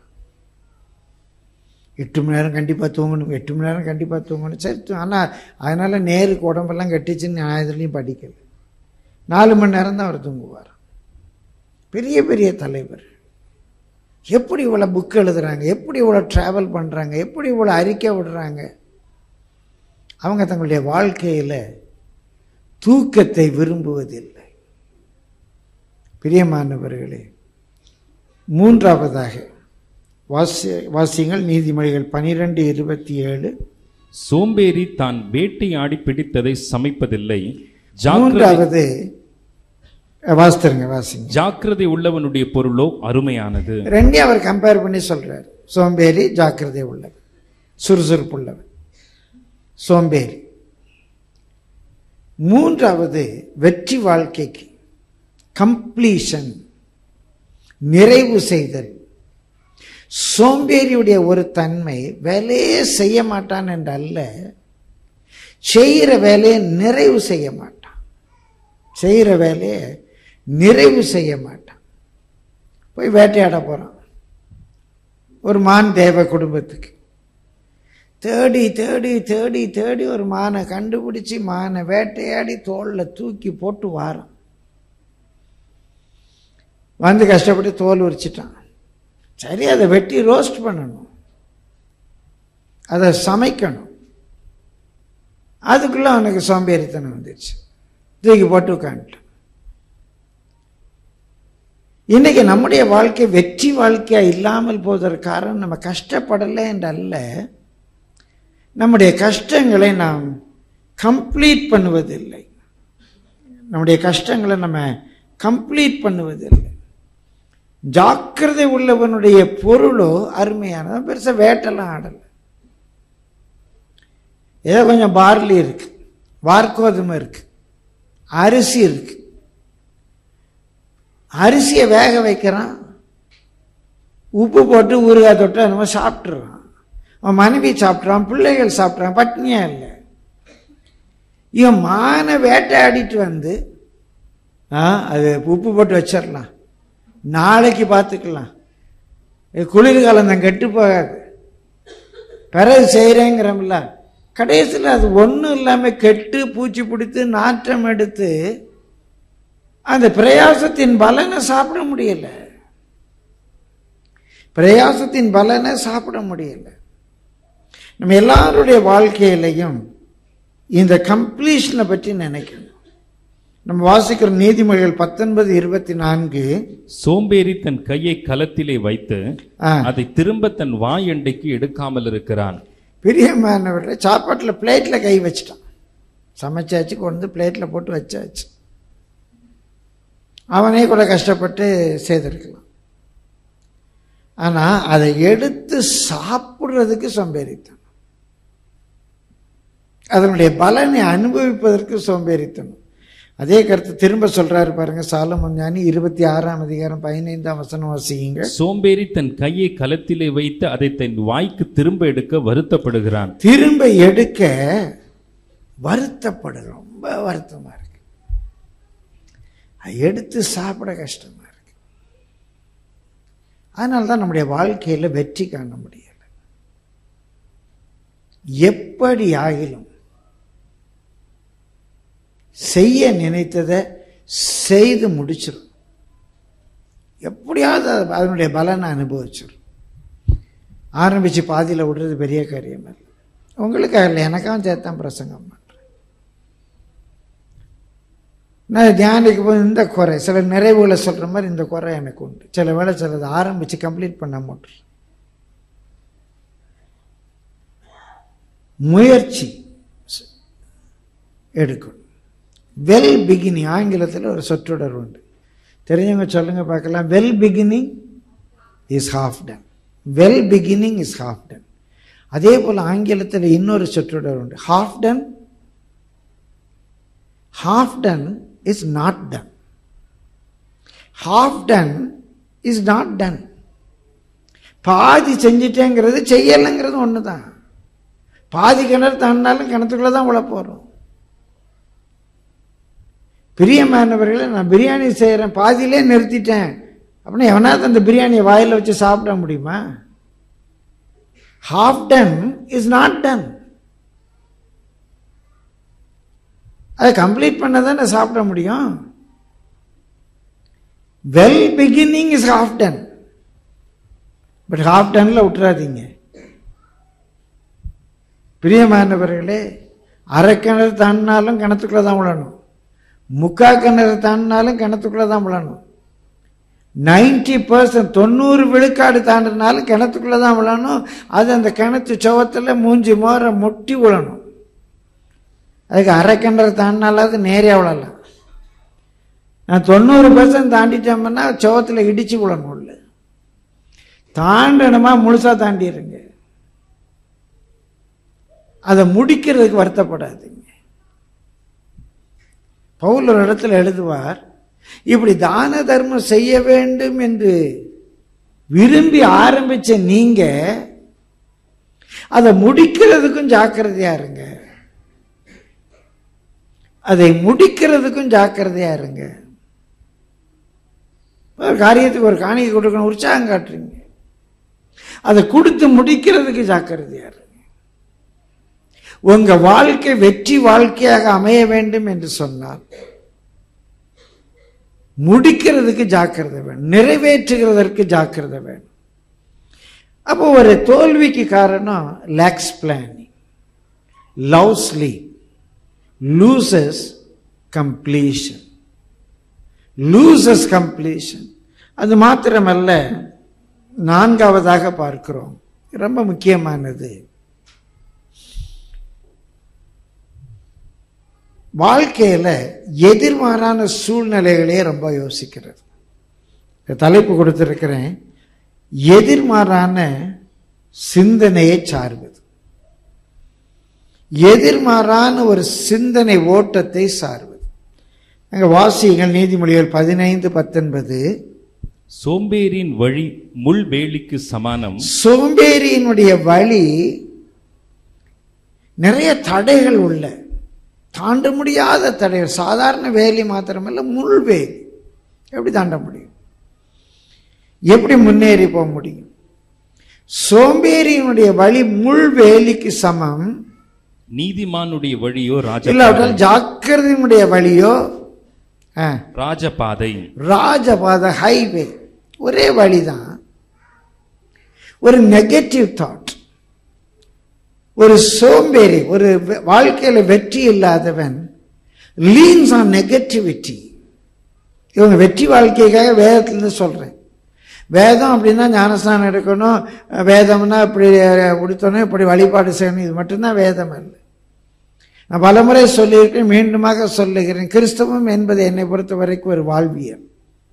எட்டு மணி நேரம் கண்டிப்பாக தூங்கணும் எட்டு மணி நேரம் கண்டிப்பாக தூங்கணும் சரி ஆனால் அதனால் நேருக்கு உடம்பெல்லாம் கட்டிச்சுன்னு நான் இதுலேயும் படிக்கல நாலு மணி நேரம் தான் அவர் தூங்குவார் பெரிய பெரிய தலைவர் எப்படி இவ்வளோ புக் எழுதுறாங்க எப்படி இவ்வளோ ட்ராவல் பண்ணுறாங்க எப்படி இவ்வளோ அறிக்கை விடுறாங்க அவங்க தங்களுடைய வாழ்க்கையில் தூக்கத்தை விரும்புவதில்லை பிரியமானவர்களே மூன்றாவதாக வாசி வாசியங்கள் நீதிமொழிகள் பனிரெண்டு இருபத்தி ஏழு சோம்பேறி தான் வேட்டையாடி பிடித்ததை சமைப்பதில்லை ஜாக்கிரதை மூன்றாவது வாசித்துருங்க வாசிங்க ஜாக்கிரதை உள்ளவனுடைய பொருளோ அருமையானது ரெண்டையும் அவர் கம்பேர் பண்ணி சொல்றாரு சோம்பேறி ஜாக்கிரதை உள்ளவன் சுறுசுறுப்பு உள்ளவன் சோம்பேறி மூன்றாவது வெற்றி வாழ்க்கைக்கு கம்ப்ளீஷன் நிறைவு செய்தல் சோம்பேறியுடைய ஒரு தன்மை வேலையே செய்ய மாட்டான் என்றல்ல செய்கிற வேலையை நிறைவு செய்ய மாட்டான் செய்கிற வேலையை நிறைவு செய்ய மாட்டான் போய் வேட்டையாட போகிறான் ஒரு மான் தேவை குடும்பத்துக்கு தேடி தேடி தேடி தேடி ஒரு மானை கண்டுபிடிச்சி மானை வேட்டையாடி தோளில் தூக்கி போட்டு வாரான் வந்து கஷ்டப்பட்டு தோல் உரிச்சிட்டான் சரி அதை வெட்டி ரோஸ்ட் பண்ணணும் அதை சமைக்கணும் அதுக்குள்ளே அவனுக்கு சோம்பேறித்தனம் வந்துடுச்சு தூக்கி போட்டு உட்காந்துட்டான் இன்னைக்கு நம்முடைய வாழ்க்கை வெற்றி வாழ்க்கையா இல்லாமல் போவதற்கு காரணம் நம்ம கஷ்டப்படலை என்றல்ல நம்முடைய கஷ்டங்களை நாம் கம்ப்ளீட் பண்ணுவதில்லை நம்முடைய கஷ்டங்களை நம்ம கம்ப்ளீட் பண்ணுவதில்லை ஜாக்கிரதை உள்ளவனுடைய பொருளோ அருமையானது பெருசாக வேட்டெல்லாம் ஆடலை ஏதோ கொஞ்சம் பார்லி இருக்கு வார்கோதுமை இருக்கு அரிசி இருக்கு அரிசியை வேக வைக்கிறான் உப்பு போட்டு ஊறுகாய் தொட்டு என்னமோ சாப்பிட்றான் அவன் மனைவி சாப்பிட்றான் பிள்ளைகள் சாப்பிட்றான் பட்னியா இல்லை இவன் மானை வேட்டையாடிட்டு வந்து ஆ அது உப்பு போட்டு வச்சிடலாம் நாளைக்கு பார்த்துக்கலாம் இது குளிர்காலம் தான் கெட்டு போகாது பிறகு செய்கிறேங்கிறோம்ல கடைசியில் அது ஒன்றும் இல்லாமல் கெட்டு பூச்சி பிடித்து நாற்றம் எடுத்து அந்த பிரயாசத்தின் பலனை சாப்பிட முடியல பிரயாசத்தின் பலனை சாப்பிட முடியல நம்ம எல்லாருடைய வாழ்க்கையிலையும் இந்த கம்ப்ளீஷனை பற்றி நினைக்கணும் நம்ம வாசிக்கிற நீதிமொழிகள் பத்தொன்பது இருபத்தி நான்கு சோம்பேறி தன் கையை கலத்திலே வைத்து ஆ, அதை திரும்ப தன் வாயண்டைக்கு எடுக்காமல் இருக்கிறான் பிரியமானவர்கள் சாப்பாட்டில் பிளேட்டில் கை வச்சிட்டான் சமைச்சாச்சு கொண்டு வந்து பிளேட்டில் போட்டு வச்சாச்சு அவனே கூட கஷ்டப்பட்டு செய்திருக்கலாம் ஆனால் அதை எடுத்து சாப்பிட்றதுக்கு சோம்பேறித்தனம் அதனுடைய பலனை அனுபவிப்பதற்கு சோம்பேறித்தனம் அதே கருத்து திரும்ப சொல்றாரு பாருங்க சாலமன் ஞானி இருபத்தி ஆறாம் அதிகாரம் பதினைந்தாம் வசனம் வாசிங்க சோம்பேறி தன் கையை கலத்திலே வைத்து அதை தன் வாய்க்கு திரும்ப எடுக்க வருத்தப்படுகிறான் திரும்ப எடுக்க வருத்தப்படு ரொம்ப வருத்தமா இருக்கு அதை எடுத்து சாப்பிட கஷ்டமா இருக்கு அதனால தான் நம்முடைய வாழ்க்கையில வெற்றி காண முடியல எப்படி ஆகிலும் செய்ய நினைத்ததை செய்து முடிச்சிடும் எப்படியாவது அது- அதனுடைய பலனை அனுபவிச்சிடும் ஆரம்பிச்சு பாதியில் விடுறது பெரிய காரியம் இல்லை உங்களுக்காக இல்லை எனக்காகவும் சேர்த்தான் பிரசங்கம் பண்ணுறேன் நான் தியானிக்கும் போது இந்த குறை சில நிறைவுகளை சொல்கிற மாதிரி இந்த குறை எனக்கு உண்டு சில வேளை சிலது ஆரம்பித்து கம்ப்ளீட் பண்ண மாட்டேன் முயற்சி எடுக்கணும் வெல் பிகினிங் ஆங்கிலத்தில் ஒரு சொற்றொடர் உண்டு தெரிஞ்சவங்க சொல்லுங்க பார்க்கலாம் well beginning is half done well beginning is half done அதே போல் ஆங்கிலத்தில் இன்னொரு சொற்றொடர் உண்டு half done half done is not done half done is not done பாதி செஞ்சிட்டேங்கிறது செய்யலைங்கிறது ஒன்று தான் பாதி கிணறு தாண்டினாலும் கிணத்துக்குள்ளே தான் உள்ள போகிறோம் பிரியமானவர்களே நான் பிரியாணி செய்கிறேன் பாதியிலே நிறுத்திட்டேன் அப்படின்னா எவனாவது அந்த பிரியாணியை வாயில் வச்சு சாப்பிட முடியுமா half done is not done அதை கம்ப்ளீட் பண்ண தானே சாப்பிட முடியும் well beginning is half done but half டன்ல விட்டுறாதீங்க பிரியமானவர்களே அரை கிணறு தாண்டினாலும் கிணத்துக்குள்ள தான் விழணும் முக்கா கிணறு தாண்டினாலும் கிணத்துக்குள்ள தான் விழணும் நைன்டி பர்சன்ட் தொண்ணூறு விழுக்காடு தாண்டினாலும் கிணத்துக்குள்ள தான் விழணும் அது அந்த கிணத்து சுவத்தில் மூஞ்சி மோர முட்டி விழணும் அதுக்கு அரை கிணறு தாண்டினாலாவது நேரே விழலாம் நான் தொண்ணூறு பர்சன்ட் தாண்டிட்டோம்னா சுவத்தில் இடிச்சு விழணும் உள்ள தாண்டணுமா முழுசா தாண்டிடுங்க அதை முடிக்கிறதுக்கு வருத்தப்படாதீங்க பவுல் ஒரு இடத்துல எழுதுவார் இப்படி தான தர்மம் செய்ய வேண்டும் என்று விரும்பி ஆரம்பிச்ச நீங்க அதை முடிக்கிறதுக்கும் ஜாக்கிரதையா இருங்க அதை முடிக்கிறதுக்கும் ஜாக்கிரதையா இருங்க ஒரு காரியத்துக்கு ஒரு காணிக்கை கொடுக்கணும் உற்சாகம் காட்டுறீங்க அதை கொடுத்து முடிக்கிறதுக்கு ஜாக்கிரதையா இருங்க உங்க வாழ்க்கை வெற்றி வாழ்க்கையாக அமைய வேண்டும் என்று சொன்னால் முடிக்கிறதுக்கு ஜாக்கிரதை வேணும் நிறைவேற்றுகிறதற்கு ஜாக்கிரதை வேணும் அப்போ ஒரு தோல்விக்கு காரணம் lacks planning love sleep loses completion loses completion அது மாத்திரமல்ல நான்காவதாக பார்க்கிறோம் ரொம்ப முக்கியமானது வாழ்க்கையில எதிர்மாறான சூழ்நிலைகளே ரொம்ப யோசிக்கிறது இந்த தலைப்பு கொடுத்திருக்கிறேன் எதிர்மாறான சிந்தனையை சார்வது எதிர்மாறான ஒரு சிந்தனை ஓட்டத்தை சார்வது அங்க வாசியங்கள் நீதிமொழிகள் பதினைந்து பத்தொன்பது சோம்பேறியின் வழி முள் வேலிக்கு சமானம் சோம்பேறியினுடைய வழி நிறைய தடைகள் உள்ள தாண்ட முடியாத தடைகள் சாதாரண வேலி மாத்திரமல்ல முள் வேலி எப்படி தாண்ட முடியும் எப்படி முன்னேறி போக முடியும் சோம்பேறியினுடைய வழி முள் வேலிக்கு சமம் நீதிமானுடைய வழியோ ராஜபாதை இல்லாவிட்டால் ஜாக்கிரதையினுடைய வழியோ ஆ, ராஜபாதை ராஜபாத ஹைவே ஒரே வழிதான் ஒரு நெகட்டிவ் தாட் ஒரு சோம்பேறி ஒரு வெ- வாழ்க்கையில வெற்றி இல்லாதவன் லீன்ஸ் ஆன் நெகட்டிவிட்டி இவங்க வெற்றி வாழ்க்கைக்காக வேதத்திலிருந்து சொல்றேன் வேதம் அப்படின்னா ஞானஸ்நானம் எடுக்கணும் வேதம்னா இப்படி உடுத்தணும் இப்படி வழிபாடு செய்யணும் இது மட்டும்தான் வேதம் அல்ல நான் பலமுறை சொல்லியிருக்கேன் மீண்டுமாக சொல்லுகிறேன் கிறிஸ்தவம் என்பது என்னை பொறுத்த வரைக்கும் ஒரு வாழ்வியல்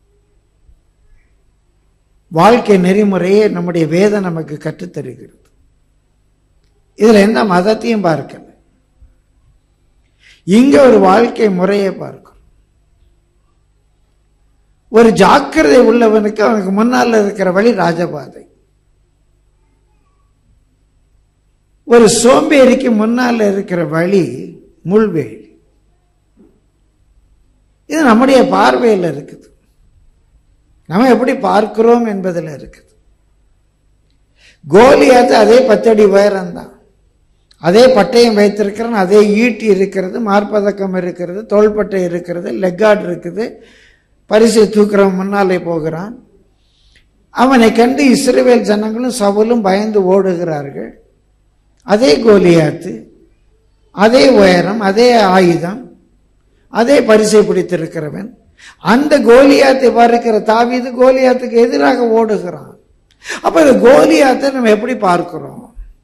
வாழ்க்கை நெறிமுறையை நம்முடைய வேதம் நமக்கு கற்றுத் தருகிறது இதுல எந்த மதத்தையும் பார்க்கல இங்க ஒரு வாழ்க்கை முறையை பார்க்கிறோம் ஒரு ஜாக்கிரதை உள்ளவனுக்கு அவனுக்கு முன்னால் இருக்கிற வழி ராஜபாதை ஒரு சோம்பேறிக்கு முன்னால் இருக்கிற வழி முள்வேலி இது நம்முடைய பார்வையில் இருக்குது நம்ம எப்படி பார்க்கிறோம் என்பதில் இருக்குது கோலியாத்து அதே பத்தடி உயரம்தான் அதே பட்டயம் வைத்திருக்கிறான் அதே ஈட்டி இருக்கிறது மார்பதக்கம் இருக்கிறது தோள்பட்டை இருக்கிறது லெக்கார்ட் இருக்குது பரிசை தூக்குறவன் முன்னாலே போகிறான் அவனை கண்டு இஸ்ரவேல் ஜனங்களும் சவுலும் பயந்து ஓடுகிறார்கள் அதே கோலியாத்து அதே உயரம் அதே ஆயுதம் அதே பரிசை பிடித்திருக்கிறவன் அந்த கோலியாத்தை பார்க்கிற தாவீது கோலியாத்துக்கு எதிராக ஓடுகிறான் அப்ப இந்த கோலியாத்தை நம்ம எப்படி பார்க்கிறோம்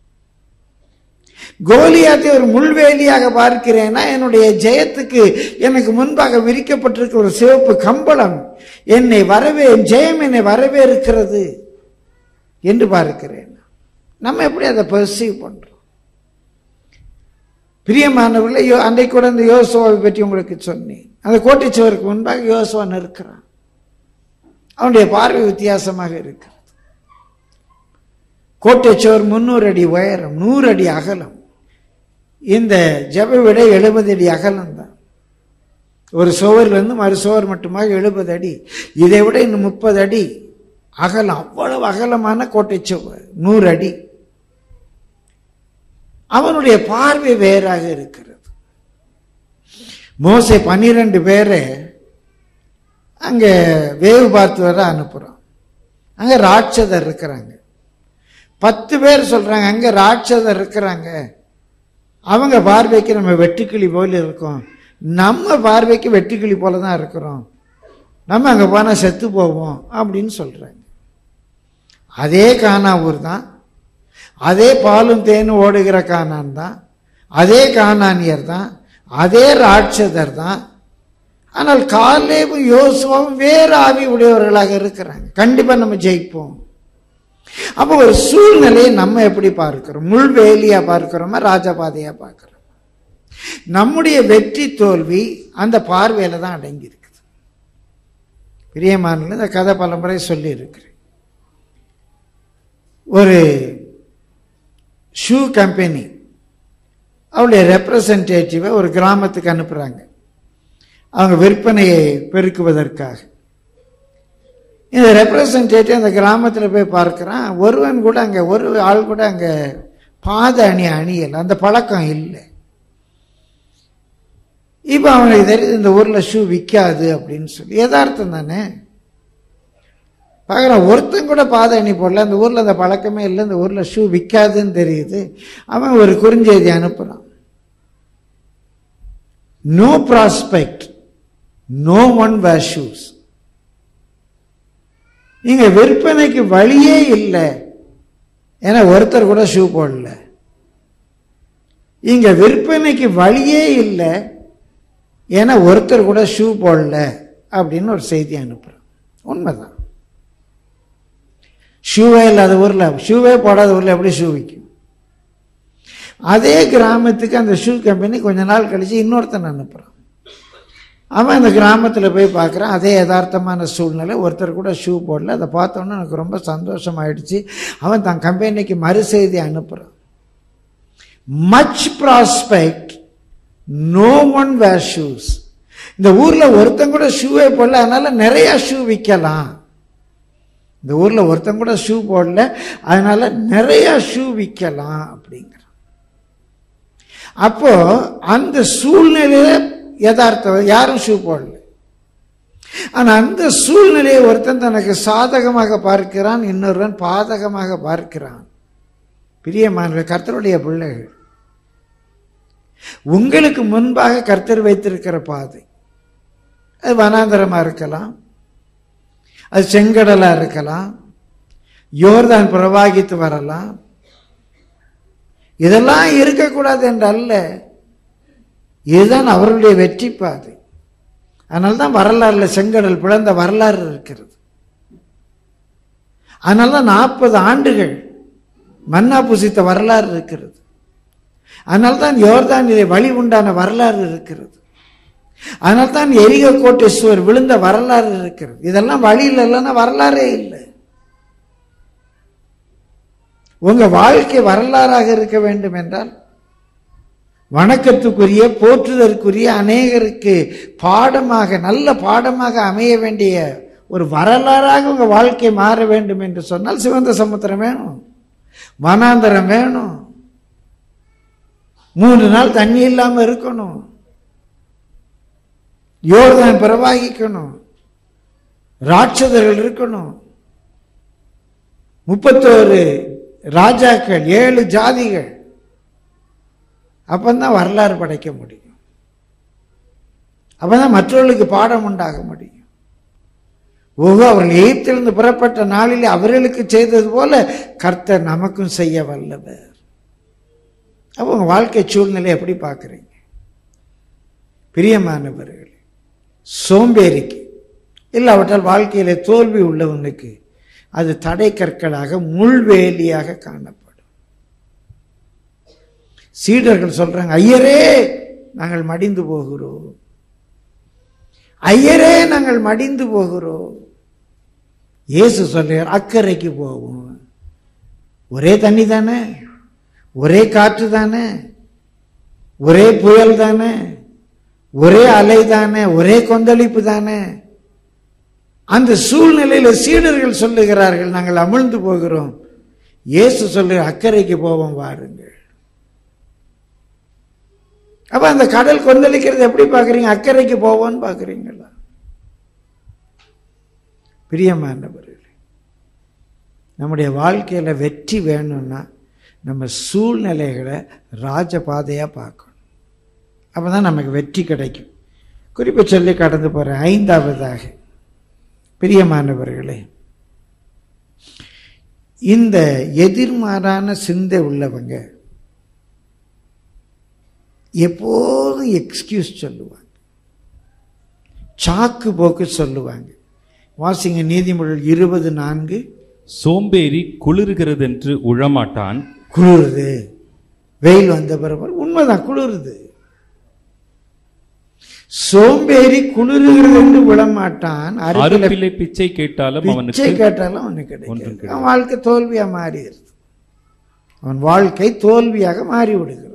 கோலியாத்தை ஒரு முள்வேலியாக பார்க்கிறேன்னா என்னுடைய ஜெயத்துக்கு எனக்கு முன்பாக விரிக்கப்பட்டிருக்க ஒரு சிவப்பு கம்பளம் என்னை வரவே என் ஜெயம் என்னை வரவேற்கிறது என்று பார்க்கிறேன் நம்ம எப்படி அதை பெர்சீவ் பண்றோம் பிரியமானவர்களே யோ அன்றைக்கு கூட இந்த யோசுவாவை பற்றி உங்களுக்கு சொன்னேன் அந்த கோட்டைச்சுவருக்கு முன்பாக யோசுவா நிற்கிறான் அவனுடைய பார்வை வித்தியாசமாக இருக்கிறது கோட்டைச்சுவர் முன்னூறு அடி உயரம் நூறு அடி அகலம் இந்த ஜெப விட எழுபது அடி அகலம் தான் ஒரு சுவர்லேருந்து மறு சுவர் மட்டுமாக எழுபது அடி இதை விட இன்னும் முப்பது அடி அகலம் அவ்வளவு அகலமான கோட்டை சுவர் நூறு அடி அவனுடைய பார்வை வேறாக இருக்கிறது மோசே பன்னிரண்டு பேரை அங்க வேவு பார்த்து வர அனுப்புறான் அங்க ராட்சதர் இருக்கிறாங்க பத்து பேர் சொல்றாங்க அங்க ராட்சதர் இருக்கிறாங்க அவங்க பார்வைக்கு நம்ம வெட்டுக்கிளி போல இருக்கோம் நம்ம பார்வைக்கு வெட்டுக்கிளி போல தான் இருக்கிறோம் நம்ம அங்கே போனால் செத்து போவோம் அப்படின்னு சொல்கிறாங்க அதே கானாவூர் தான் அதே பாலும் தேனும் ஓடுகிற கானான் தான் அதே கானானியர் தான் அதே ராட்சதர் தான் ஆனால் காலேவும் யோசுவாவும் வேறு ஆவி உடையவர்களாக இருக்கிறாங்க கண்டிப்பாக நம்ம ஜெயிப்போம் அப்போ ஒரு சூழ்நிலையை நம்ம எப்படி பார்க்கிறோம் முள்வேலியா பார்க்கிறோமா ராஜபாதையா பார்க்கிறோம் நம்முடைய வெற்றி தோல்வி அந்த பார்வையில தான் அடங்கி இருக்குது பிரியமான இந்த கதை பலமுறை சொல்லி இருக்கிறேன் ஒரு ஷூ கம்பெனி அவளுடைய ரெப்ரசன்டேட்டிவை ஒரு கிராமத்துக்கு அனுப்புகிறாங்க அவங்க விற்பனையை பெருக்குவதற்காக இந்த ரெப்ரசன்டேட்டிவ் அந்த கிராமத்தில் போய் பார்க்குறான் ஒருவன் கூட அங்கே ஒரு ஆள் கூட அங்கே பாத அணி அணியல் அந்த பழக்கம் இல்லை இப்போ அவனுக்கு தெரியுது இந்த ஊரில் ஷூ விற்காது அப்படின்னு சொல்லி யதார்த்தம் தானே பார்க்குறான் ஒருத்தன் கூட பாத அணி போடல அந்த ஊரில் அந்த பழக்கமே இல்லை இந்த ஊரில் ஷூ விற்காதுன்னு தெரியுது அவன் ஒரு குறுஞ்செய்தி அனுப்புகிறான் no prospect no one wears shoes இங்க விற்பனைக்கு வழியே இல்லை ஏன்னா ஒருத்தர் கூட ஷூ போடல இங்க விற்பனைக்கு வழியே இல்லை ஏன்னா ஒருத்தர் கூட ஷூ போடல அப்படின்னு ஒரு செய்தி அனுப்புறோம் உண்மைதான் ஷூவே இல்லாத ஊர்ல ஷூவே போடாத ஊர்ல எப்படி ஷூ விற்கும் அதே கிராமத்துக்கு அந்த ஷூ கம்பெனி கொஞ்ச நாள் கழிச்சு இன்னொருத்தன் அனுப்புறான் அவன் அந்த கிராமத்தில் போய் பார்க்குறான் அதே யதார்த்தமான சூழ்நிலை ஒருத்தர் கூட ஷூ போடல அதை பார்த்தோன்னே எனக்கு ரொம்ப சந்தோஷமாயிடுச்சு அவன் தன் கம்பெனிக்கு மறு செய்தி அனுப்புகிறான் much prospect no one wears shoes இந்த ஊரில் ஒருத்தன் கூட ஷூவே போடல அதனால நிறைய ஷூ விற்கலாம் இந்த ஊரில் ஒருத்தன் கூட ஷூ போடல அதனால நிறைய ஷூ விற்கலாம் அப்படிங்கிறான் அப்போ அந்த சூழ்நிலையில யதார்த்தம் யாரும் ஷூ போடல ஆனா அந்த சூழ்நிலையை ஒருத்தன் தனக்கு சாதகமாக பார்க்கிறான் இன்னொருவன் பாதகமாக பார்க்கிறான் பிரியமான கர்த்தருடைய பிள்ளைகள் உங்களுக்கு முன்பாக கர்த்தர் வைத்திருக்கிற பாதை அது வனாந்தரமா இருக்கலாம் அது செங்கடலா இருக்கலாம் யோர்தான் பிரவாகித்து வரலாம் இதெல்லாம் இருக்கக்கூடாது என்றல்ல இதுதான் அவர்களுடைய வெற்றி பாதை அதனால தான் வரலாறுல செங்கடல் பிளந்த வரலாறு இருக்கிறது அதனால தான் நாற்பது ஆண்டுகள் மன்னா புசித்த வரலாறு இருக்கிறது அதனால தான் யோர்தானிலே வழி உண்டான வரலாறு இருக்கிறது அதனால தான் எரிக கோட்டேஸ்வர் விழுந்த வரலாறு இருக்கிறது இதெல்லாம் வழியில் இல்லைன்னா வரலாறே இல்லை உங்க வாழ்க்கை வரலாறாக இருக்க வேண்டும் என்றால் வணக்கத்துக்குரிய போற்றுதற்குரிய அநேகருக்கு பாடமாக நல்ல பாடமாக அமைய வேண்டிய ஒரு வரலாறாக உங்க வாழ்க்கை மாற வேண்டும் என்று சொன்னால் சிவந்த சமுத்திரம் வேணும் வனாந்தரம் வேணும் மூன்று நாள் தண்ணி இல்லாம இருக்கணும் யோர்தான் பிரவாகிக்கணும் ராட்சதர்கள் இருக்கணும் முப்பத்தோரு ராஜாக்கள் ஏழு ஜாதிகள் அப்பந்தான் வரலாறு படைக்க முடியும் அப்பதான் மற்றவர்களுக்கு பாடம் உண்டாக முடியும் ஓஹோ அவர்கள் எய்த்திலிருந்து புறப்பட்ட நாளில் அவர்களுக்கு செய்தது போல கர்த்தர் நமக்கும் செய்ய வல்லவர் அப்போ உங்க வாழ்க்கை சூழ்நிலை எப்படி பார்க்குறீங்க பிரியமானவர்களே சோம்பேறிக்கு இல்லாவிட்டால் வாழ்க்கையில தோல்வி உள்ளவனுக்கு அது தடை கற்களாக முள்வேலியாக காணப்படும் சீடர்கள் சொல்றாங்க ஐயரே நாங்கள் மடிந்து போகிறோம் ஐயரே நாங்கள் மடிந்து போகிறோம் இயேசு சொல்றார் அக்கறைக்கு போவோம் ஒரே தண்ணி தானே ஒரே காற்று தானே ஒரே புயல் தானே ஒரே அலை தானே ஒரே கொந்தளிப்பு தானே அந்த சூழ்நிலையில சீடர்கள் சொல்லுகிறார்கள் நாங்கள் அமிழ்ந்து போகிறோம் இயேசு சொல்லு அக்கறைக்கு போவோம் வாருங்கள் அப்ப அந்த கடல் கொந்தளிக்கிறது எப்படி பாக்குறீங்க அக்கறைக்கு போவோம்னு பாக்குறீங்களா பிரியமானவர்களே நம்முடைய வாழ்க்கையில வெற்றி வேணும்னா நம்ம சூழ்நிலைகளை ராஜபாதையா பார்க்கணும் அப்பதான் நமக்கு வெற்றி கிடைக்கும் குறிப்பை சொல்லி கடந்து போறேன் ஐந்தாவதாக பிரியமானவர்களே இந்த எதிர்மாறான சிந்தை உள்ளவங்க எப்போதும் எக்ஸ்கியூஸ் சொல்லுவாங்க சாக்கு போக்கு சொல்லுவாங்க வாசிங்க நீதிமொழிகள் இருபது நான்கு சோம்பேறி குளிர்கிறதென்று உழமாட்டான் குளிருது வெயில் வந்த பிறகு உண்மைதான் குளிருது சோம்பேறி குளிருகிறது என்று விழமாட்டான் அருகில அருப்பிலை பிச்சை கேட்டாலும் பிச்சை அவனுக்கு கேட்டாலும் அவனுக்கு ஒன்றும் கிடைக்காது கிடையாது. அவன் வாழ்க்கை தோல்வியா மாறிடுது அவன் வாழ்க்கை தோல்வியாக மாறி விடுகிறது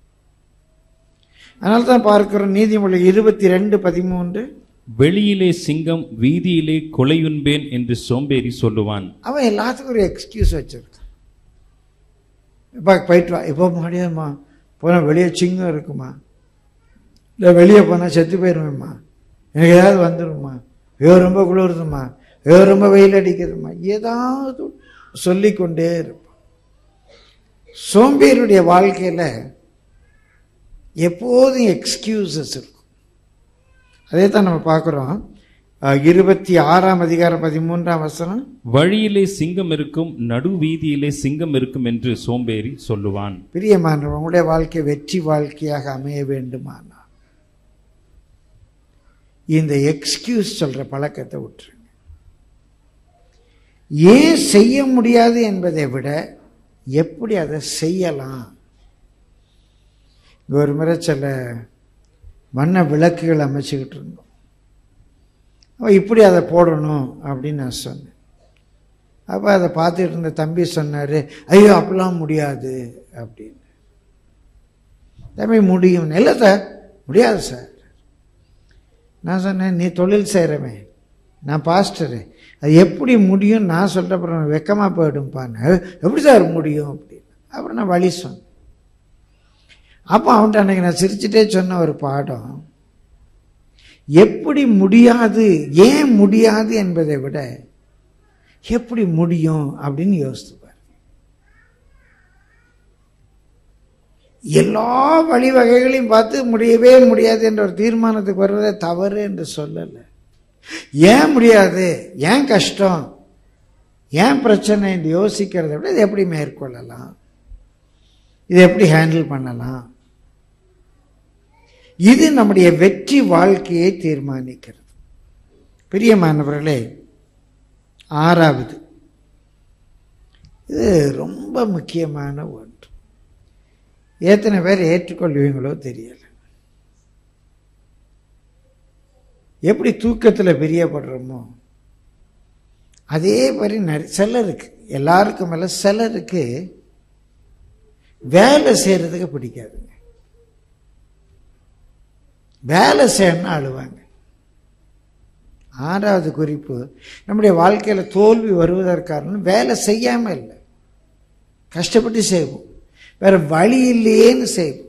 அதனால தான் பார்க்கிறோம் நீதிமொழி இருபத்தி ரெண்டு பதிமூன்று வெளியிலே சிங்கம் வீதியிலே கொலையுண்பேன் என்று சோம்பேறி சொல்லுவான் அவன் எல்லாத்துக்கும் ஒரு எக்ஸ்கியூஸ் வச்சிருக்கான் இப்போ போயிட்டு வா இப்போ முடியாதும்மா போனால் வெளியே சிங்கம் இருக்குமா இல்லை வெளியே போனால் செத்து போயிடுவேம்மா எனக்கு ஏதாவது வந்துடும்மா ஐயோ ரொம்ப குளிருதும்மா ஐயோ ரொம்ப வெயில் அடிக்குதும்மா ஏதாவது சொல்லிக்கொண்டே இருப்பான் சோம்பேறியுடைய வாழ்க்கையில் எப்போதும் எக்ஸ்கியூசஸ் இருக்கும் அதே தான் நம்ம பார்க்குறோம் இருபத்தி ஆறாம் அதிகாரம் பதிமூன்றாம் வசனம் வழியிலே சிங்கம் இருக்கும் நடு வீதியிலே சிங்கம் இருக்கும் என்று சோம்பேறி சொல்லுவான் பிரியமானவர் உங்களுடைய வாழ்க்கை வெற்றி வாழ்க்கையாக அமைய வேண்டுமானால் இந்த எக்ஸ்கியூஸ் சொல்ற பழக்கத்தை விட்டுருங்க ஏன் செய்ய முடியாது என்பதை விட எப்படி அதை செய்யலாம் இங்க ஒரு முறை சில வண்ண விளக்குகள் அமைச்சுக்கிட்டு இருந்தோம் அப்ப இப்படி அதை போடணும் அப்படின்னு நான் சொன்னேன் அப்போ அதை பார்த்துட்டு இருந்த தம்பி சொன்னார் ஐயோ அப்பெல்லாம் முடியாது அப்படின்னு தம்பி முடியும் இல்லை சார் முடியாது சார் நான் சொன்னேன் நீ தொழில் செய்கிறவன் நான் பாஸ்டரு அது எப்படி முடியும் நான் சொல்கிற அப்புறம் வெக்கமாக போயிடும்ப்பான்னு எப்படி சார் முடியும் அப்படின்னு அப்புறம் நான் வழி சொன்னேன் அப்போ அவன்கிட்ட அன்னைக்கு நான் சிரிச்சுட்டே சொன்ன ஒரு பாடம் எப்படி முடியாது ஏன் முடியாது என்பதை விட எப்படி முடியும் அப்படின்னு யோசித்து பாரு எல்லா வழிவகைகளையும் பார்த்து முடியவே முடியாது என்ற ஒரு தீர்மானத்துக்கு வருவதே தவறு என்று சொல்லலை ஏன் முடியாது ஏன் கஷ்டம் ஏன் பிரச்சனை என்று யோசிக்கிறதை விட இதை எப்படி மேற்கொள்ளலாம் இதை எப்படி ஹேண்டில் பண்ணலாம் இது நம்முடைய வெற்றி வாழ்க்கையை தீர்மானிக்கிறது பிரியமானவர்களே ஆறாவது இது ரொம்ப முக்கியமான ஒன்று எத்தனை பேர் ஏற்றுக்கொள்வீங்களோ தெரியல எப்படி தூக்கத்தில் பிரியப்படுறோமோ அதே மாதிரி நிறைய சிலருக்கு எல்லாருக்கும் மேல சிலருக்கு வேலை செய்யறதுக்கு பிடிக்காதுங்க வேலை செய்யணும்னு அழுவாங்க ஆறாவது குறிப்பு நம்முடைய வாழ்க்கையில தோல்வி வருவதற்கான வேலை செய்யாம இல்லை கஷ்டப்பட்டு செய்வோம் வேற வழி இல்லையேன்னு செய்வோம்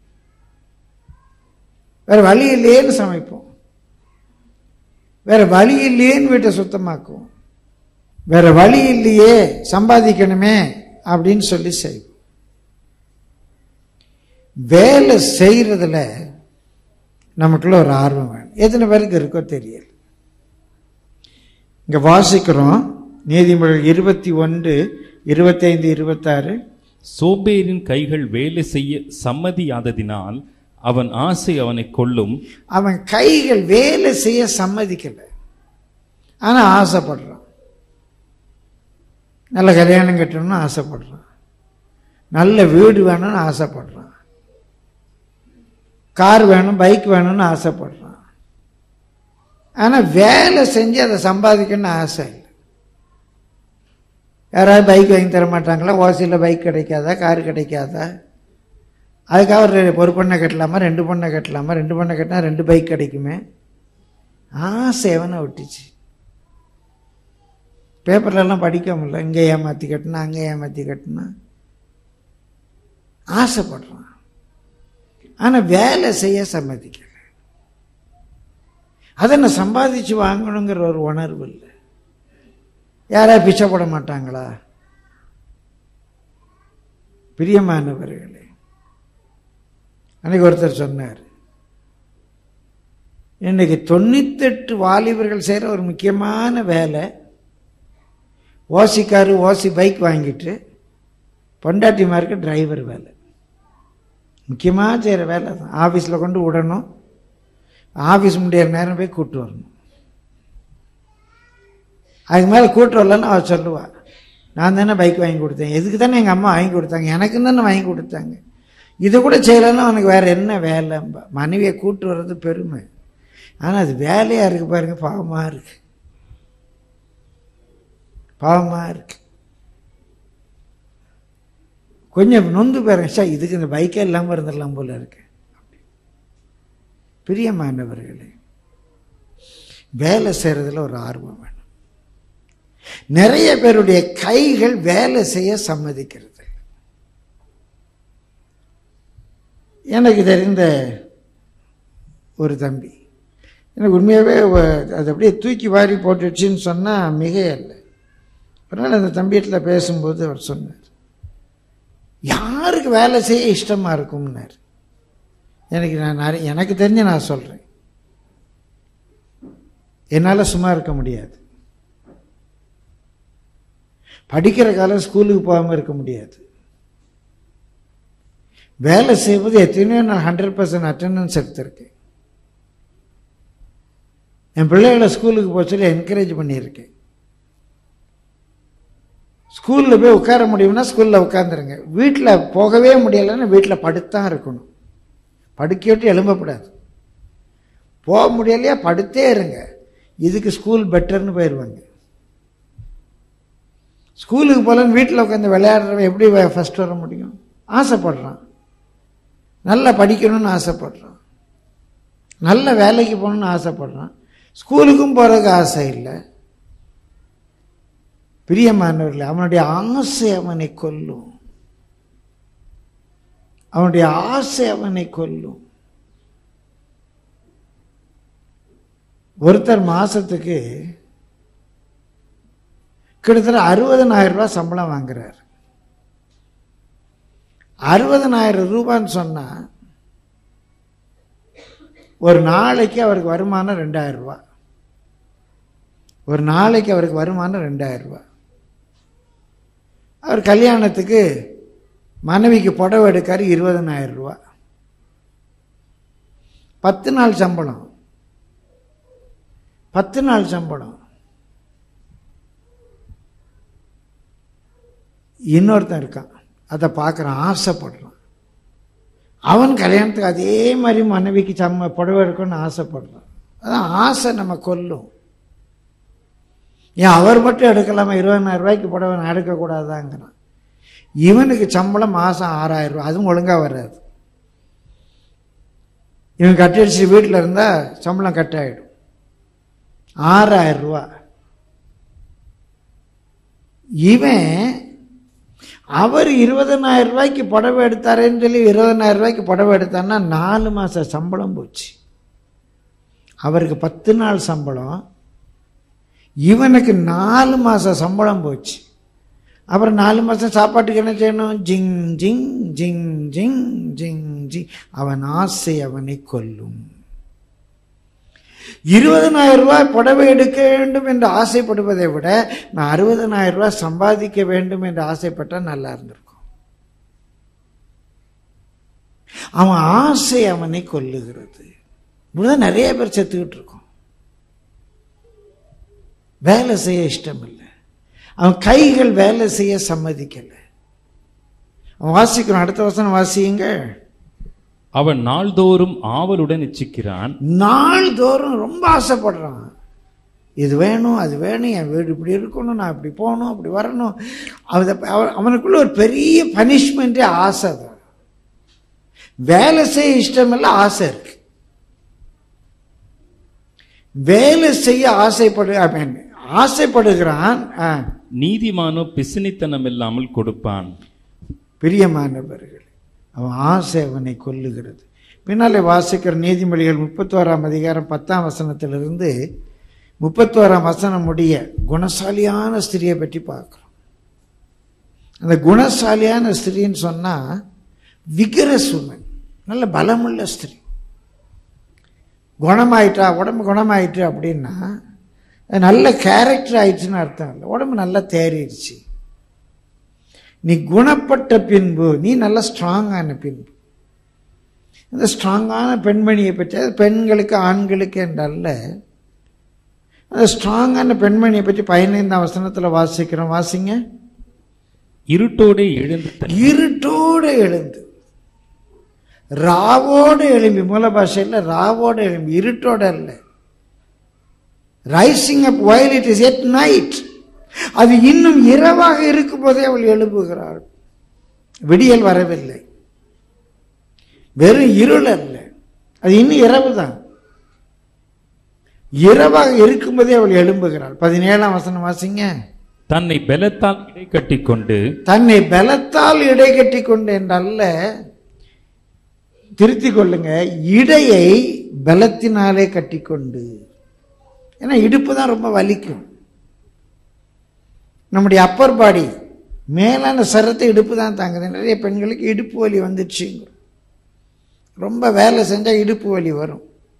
வேற வழி இல்லையேன்னு சமைப்போம் வேற வழி இல்லையேன்னு வீட்டை சுத்தமாக்குவோம் வேற வழி இல்லையே சம்பாதிக்கணுமே அப்படின்னு சொல்லி செய்வோம் வேலை செய்யறதுல நமக்குள்ள ஒரு ஆர்வம் வேணும் எத்தனை பேருக்கு இருக்கோ தெரியல இங்க வாசிக்கிறோம் நீதிமொழிகள் இருபத்தி ஒன்று இருபத்தைந்து இருபத்தாறு சோம்பேறின் கைகள் வேலை செய்ய சம்மதியாததினால் அவன் ஆசை அவனை கொல்லும் அவன் கைகள் வேலை செய்ய சம்மதிக்கல ஆனா ஆசைப்படுறான் நல்ல கல்யாணம் கட்டணும்னு ஆசைப்படுறான் நல்ல வீடு வேணும்னு ஆசைப்படுறான் கார் வேணும் பைக் வேணும்னு ஆசைப்படுறான் ஆனா வேலை செஞ்சு அதை சம்பாதிக்கணும்னு ஆசை இல்லை யாராவது பைக் வாங்கி தர மாட்டாங்களா ஓசியில் பைக் கிடைக்காதா கார் கிடைக்காதா அதுக்காக ஒரு ஒரு பொண்ணை கட்டலாமா ரெண்டு பொண்ணை கட்டலாமா ரெண்டு பொண்ணை கட்டினா ரெண்டு பைக் கிடைக்குமே ஆசை எவனை விட்டுச்சு பேப்பர்லலாம் படிக்க முடியல இங்கே ஏமாற்றி கட்டினா அங்கே ஏமாற்றி கட்டினா ஆசைப்படுறான் ஆனால் வேலை செய்ய சம்மதிக்கல அதை நான் சம்பாதிச்சு வாங்கணுங்கிற ஒரு உணர்வு இல்லை யாரா பிச்சை போட மாட்டாங்களா பிரியமானவர்களே அன்னைக்கு ஒருத்தர் சொன்னார் இன்னைக்கு தொண்ணூத்தெட்டு வாலிபர்கள் செய்கிற ஒரு முக்கியமான வேலை ஓசிக்காரு ஓசி பைக் வாங்கிட்டு பொண்டாட்டிமாருக்கு டிரைவர் வேலை முக்கியமாக செய்கிற வேலை தான் ஆஃபீஸில் கொண்டு விடணும் ஆஃபீஸ் முடியிற நேரம் போய் கூட்டு வரணும் அதுக்கு மேலே கூட்டு வரலன்னு அவள் சொல்லுவாள் நான் தானே பைக் வாங்கி கொடுத்தேன் எதுக்கு தானே எங்கள் அம்மா வாங்கி கொடுத்தாங்க எனக்கு தானே வாங்கி கொடுத்தாங்க இது கூட செய்யலைன்னா அவனுக்கு வேற என்ன வேலை மனைவியை கூட்டு வர்றது பெருமை ஆனால் அது வேலையாக இருக்கு பாருங்க பாவமாக இருக்கு பாவமாக இருக்கு கொஞ்சம் நொந்து பாருங்க சார் இதுக்கு இந்த பைக்கே இல்லாமல் இருந்துடலாம் போல இருக்கு பிரியமானவர்களே வேலை செய்கிறதுல ஒரு ஆர்வம் வேணும் நிறைய பேருடைய கைகள் வேலை செய்ய சம்மதிக்கிறது எனக்கு தெரிந்த ஒரு தம்பி எனக்கு உண்மையாகவே அது அப்படியே தூக்கி வாரி போட்டுடுச்சின்னு சொன்னால் மிக இல்லை ஒரு நாள் அந்த தம்பியத்தில் பேசும்போது அவர் சொன்னார் யாருக்கு வேலை செய்ய இஷ்டமாக இருக்கும்னார் எனக்கு நான் நிறைய எனக்கு தெரிஞ்ச நான் சொல்கிறேன் என்னால் சும்மா இருக்க முடியாது படிக்கிற காலம் ஸ்கூலுக்கு போகாமல் இருக்க முடியாது வேலை செய்வது எத்தனையோ நான் ஹண்ட்ரட் பர்சன்ட் அட்டண்டன்ஸ் எடுத்திருக்கேன் என் பிள்ளைகளை ஸ்கூலுக்கு போக சொல்லி என்கரேஜ் பண்ணியிருக்கேன் ஸ்கூலில் போய் உட்கார முடியும்னா ஸ்கூலில் உட்காந்துருங்க வீட்டில் போகவே முடியலைன்னா வீட்டில் படுத்தான் இருக்கணும் படுக்க விட்டு எழும்பக்கூடாது போக முடியலையா படுத்தே இருங்க இதுக்கு ஸ்கூல் பெட்டர்னு போயிடுவாங்க ஸ்கூலுக்கு போகலன்னு வீட்டில் உட்காந்து விளையாடுறவன் எப்படி ஃபஸ்ட் வர முடியும் ஆசைப்படுறான் நல்லா படிக்கணும்னு ஆசைப்படுறான் நல்ல வேலைக்கு போகணும்னு ஆசைப்படுறான் ஸ்கூலுக்கும் போகிறதுக்கு ஆசை இல்லை பிரியமானவர்கள் அவனுடைய ஆசை அவனை கொல்லும் அவனுடைய ஆசை அவனை கொல்லும் ஒருத்தர் மாசத்துக்கு கிட்டத்தட்ட அறுபதனாயிரம் ரூபாய் சம்பளம் வாங்குறார் அறுபதனாயிரம் ரூபான்னு சொன்னா ஒரு நாளைக்கு அவருக்கு வருமானம் ரெண்டாயிரம் ரூபாய் ஒரு நாளைக்கு அவருக்கு வருமானம் ரெண்டாயிரம் ரூபாய் அவர் கல்யாணத்துக்கு மனைவிக்கு புடவை எடுக்காரு இருபதனாயிரம் ரூபாய் பத்து நாள் சம்பளம் பத்து நாள் சம்பளம் இன்னொருத்தன் இருக்கான் அதை பார்க்குறான் ஆசைப்படுறான் அவன் கல்யாணத்துக்கு அதே மாதிரி மனைவிக்கு சம்ம புடவை எடுக்கணும்னு ஆசைப்படுறான் அதான் ஆசை நம்ம கொல்லும் ஏன் அவர் மட்டும் எடுக்கலாமா இருபதாயிரம் ரூபாய்க்கு புடவை நான் எடுக்கக்கூடாதாங்கிறான் இவனுக்கு சம்பளம் மாதம் ஆறாயிரம் ரூபாய் அதுவும் ஒழுங்காக வராது இவன் கட்டடிச்சு வீட்டில் இருந்தால் சம்பளம் கட் ஆகிடும் ஆறாயிரம் ரூபா இவன் அவர் இருபதனாயிரம் ரூபாய்க்கு புடவை எடுத்தாரேன்னு சொல்லி இருபதனாயிரம் ரூபாய்க்கு புடவை எடுத்தான்னா நாலு மாதம் சம்பளம் போச்சு அவருக்கு பத்து நாள் சம்பளம் இவனுக்கு நாலு மாதம் சம்பளம் போச்சு அப்புறம் நாலு மாதம் சாப்பாட்டுக்கு என்ன செய்யணும் ஜிங் ஜிங் ஜிங் ஜிங் ஜிங் ஜிங் அவன் ஆசை அவனை கொல்லும் இருபதனாயிரம் ரூபாய் புடவை எடுக்க வேண்டும் என்று ஆசைப்படுவதை விட நான் அறுபதனாயிரம் ரூபாய் சம்பாதிக்க வேண்டும் என்று ஆசைப்பட்டா நல்லா இருந்திருக்கும் அவன் ஆசை அவனை கொல்லுகிறது இப்படிதான் நிறைய பேர் செத்துக்கிட்டு இருக்கோம் வேலை செய்ய இஷ்டம் இல்லை அவன் கைகள் வேலை செய்ய சம்மதிக்கல அவன் வாசிக்கணும் அடுத்த வசனம் வாசியுங்க அவன் நாள்தோறும் ஆவலுடன் இச்சிக்கிறான் நாள்தோறும் ரொம்ப ஆசைப்படுறான் இது வேணும் அது வேணும் என் வீடு இப்படி இருக்கணும் நான் இப்படி போகணும் அப்படி வரணும் அவத அவ- அவனுக்குள்ள ஒரு பெரிய பனிஷ்மெண்ட்டே ஆசை தான் வேலை செய்ய இஷ்டமில்ல ஆசை இருக்கு வேலை செய்ய ஆசைப்படு I mean, ஆசைப்படுகிறான் ஆ, நீதிமானோ பிசினித்தனம் இல்லாமல் கொடுப்பான் பிரியமானவர்கள் அவன் ஆசை அவனை கொல்லுகிறது பின்னாலே வாசிக்கிற நீதிமொழிகள் முப்பத்தோராம் அதிகாரம் பத்தாம் வசனத்திலிருந்து முப்பத்தோராம் வசனம் முடிய குணசாலியான ஸ்திரியை பற்றி பார்க்கிறோம் அந்த குணசாலியான ஸ்திரின்னு சொன்னா விகரஸ் உமன் நல்ல பலமுள்ள ஸ்திரீ குணமாயிட்டா உடம்பு குணமாயிட்டு அப்படின்னா அது நல்ல கேரக்டர் ஆயிடுச்சுன்னு அர்த்தம் இல்லை உடம்பு நல்லா தேறிடுச்சு நீ குணப்பட்ட பின்பு நீ நல்ல ஸ்ட்ராங்கான பின்பு அந்த ஸ்ட்ராங்கான பெண்மணியை பற்றி அது பெண்களுக்கு ஆண்களுக்கு என்றல்ல அந்த ஸ்ட்ராங்கான பெண்மணியை பற்றி பதினைந்தாம் வசனத்தில் வாசிக்கிறோம் வாசிங்க இருட்டோடே எழுந்து தன் இருட்டோடு எழுந்து ராவோடு எழும்பி மூல பாஷையில் ராவோடு எழும்பி இருட்டோட அல்ல rising up while it is at night அது இன்னும் இரவாக இருக்கும் போதே அவள் எழும்புகிறாள் விடியல் வரவில்லை வெறும் இருள் அல்ல அது இன்னும் இரவு தான் இரவாக இருக்கும்போதே அவள் எழும்புகிறாள் பதினேழாம் வசனம் வாசிங்க தன்னை பலத்தால் இடை கட்டிக்கொண்டு தன்னை பலத்தால் இடை கட்டி கொண்டு என்றல்ல திருத்திக் கொள்ளுங்க இடையை பலத்தினாலே கட்டிக்கொண்டு ஏன்னா இடுப்பு தான் ரொம்ப வலிக்கும் நம்முடைய அப்பர் பாடி மேலான சரத்தை இடுப்பு தான் தாங்குது நிறைய பெண்களுக்கு இடுப்பு வலி வந்துடுச்சுங்க ரொம்ப வேலை செஞ்சால் இடுப்பு வலி வரும்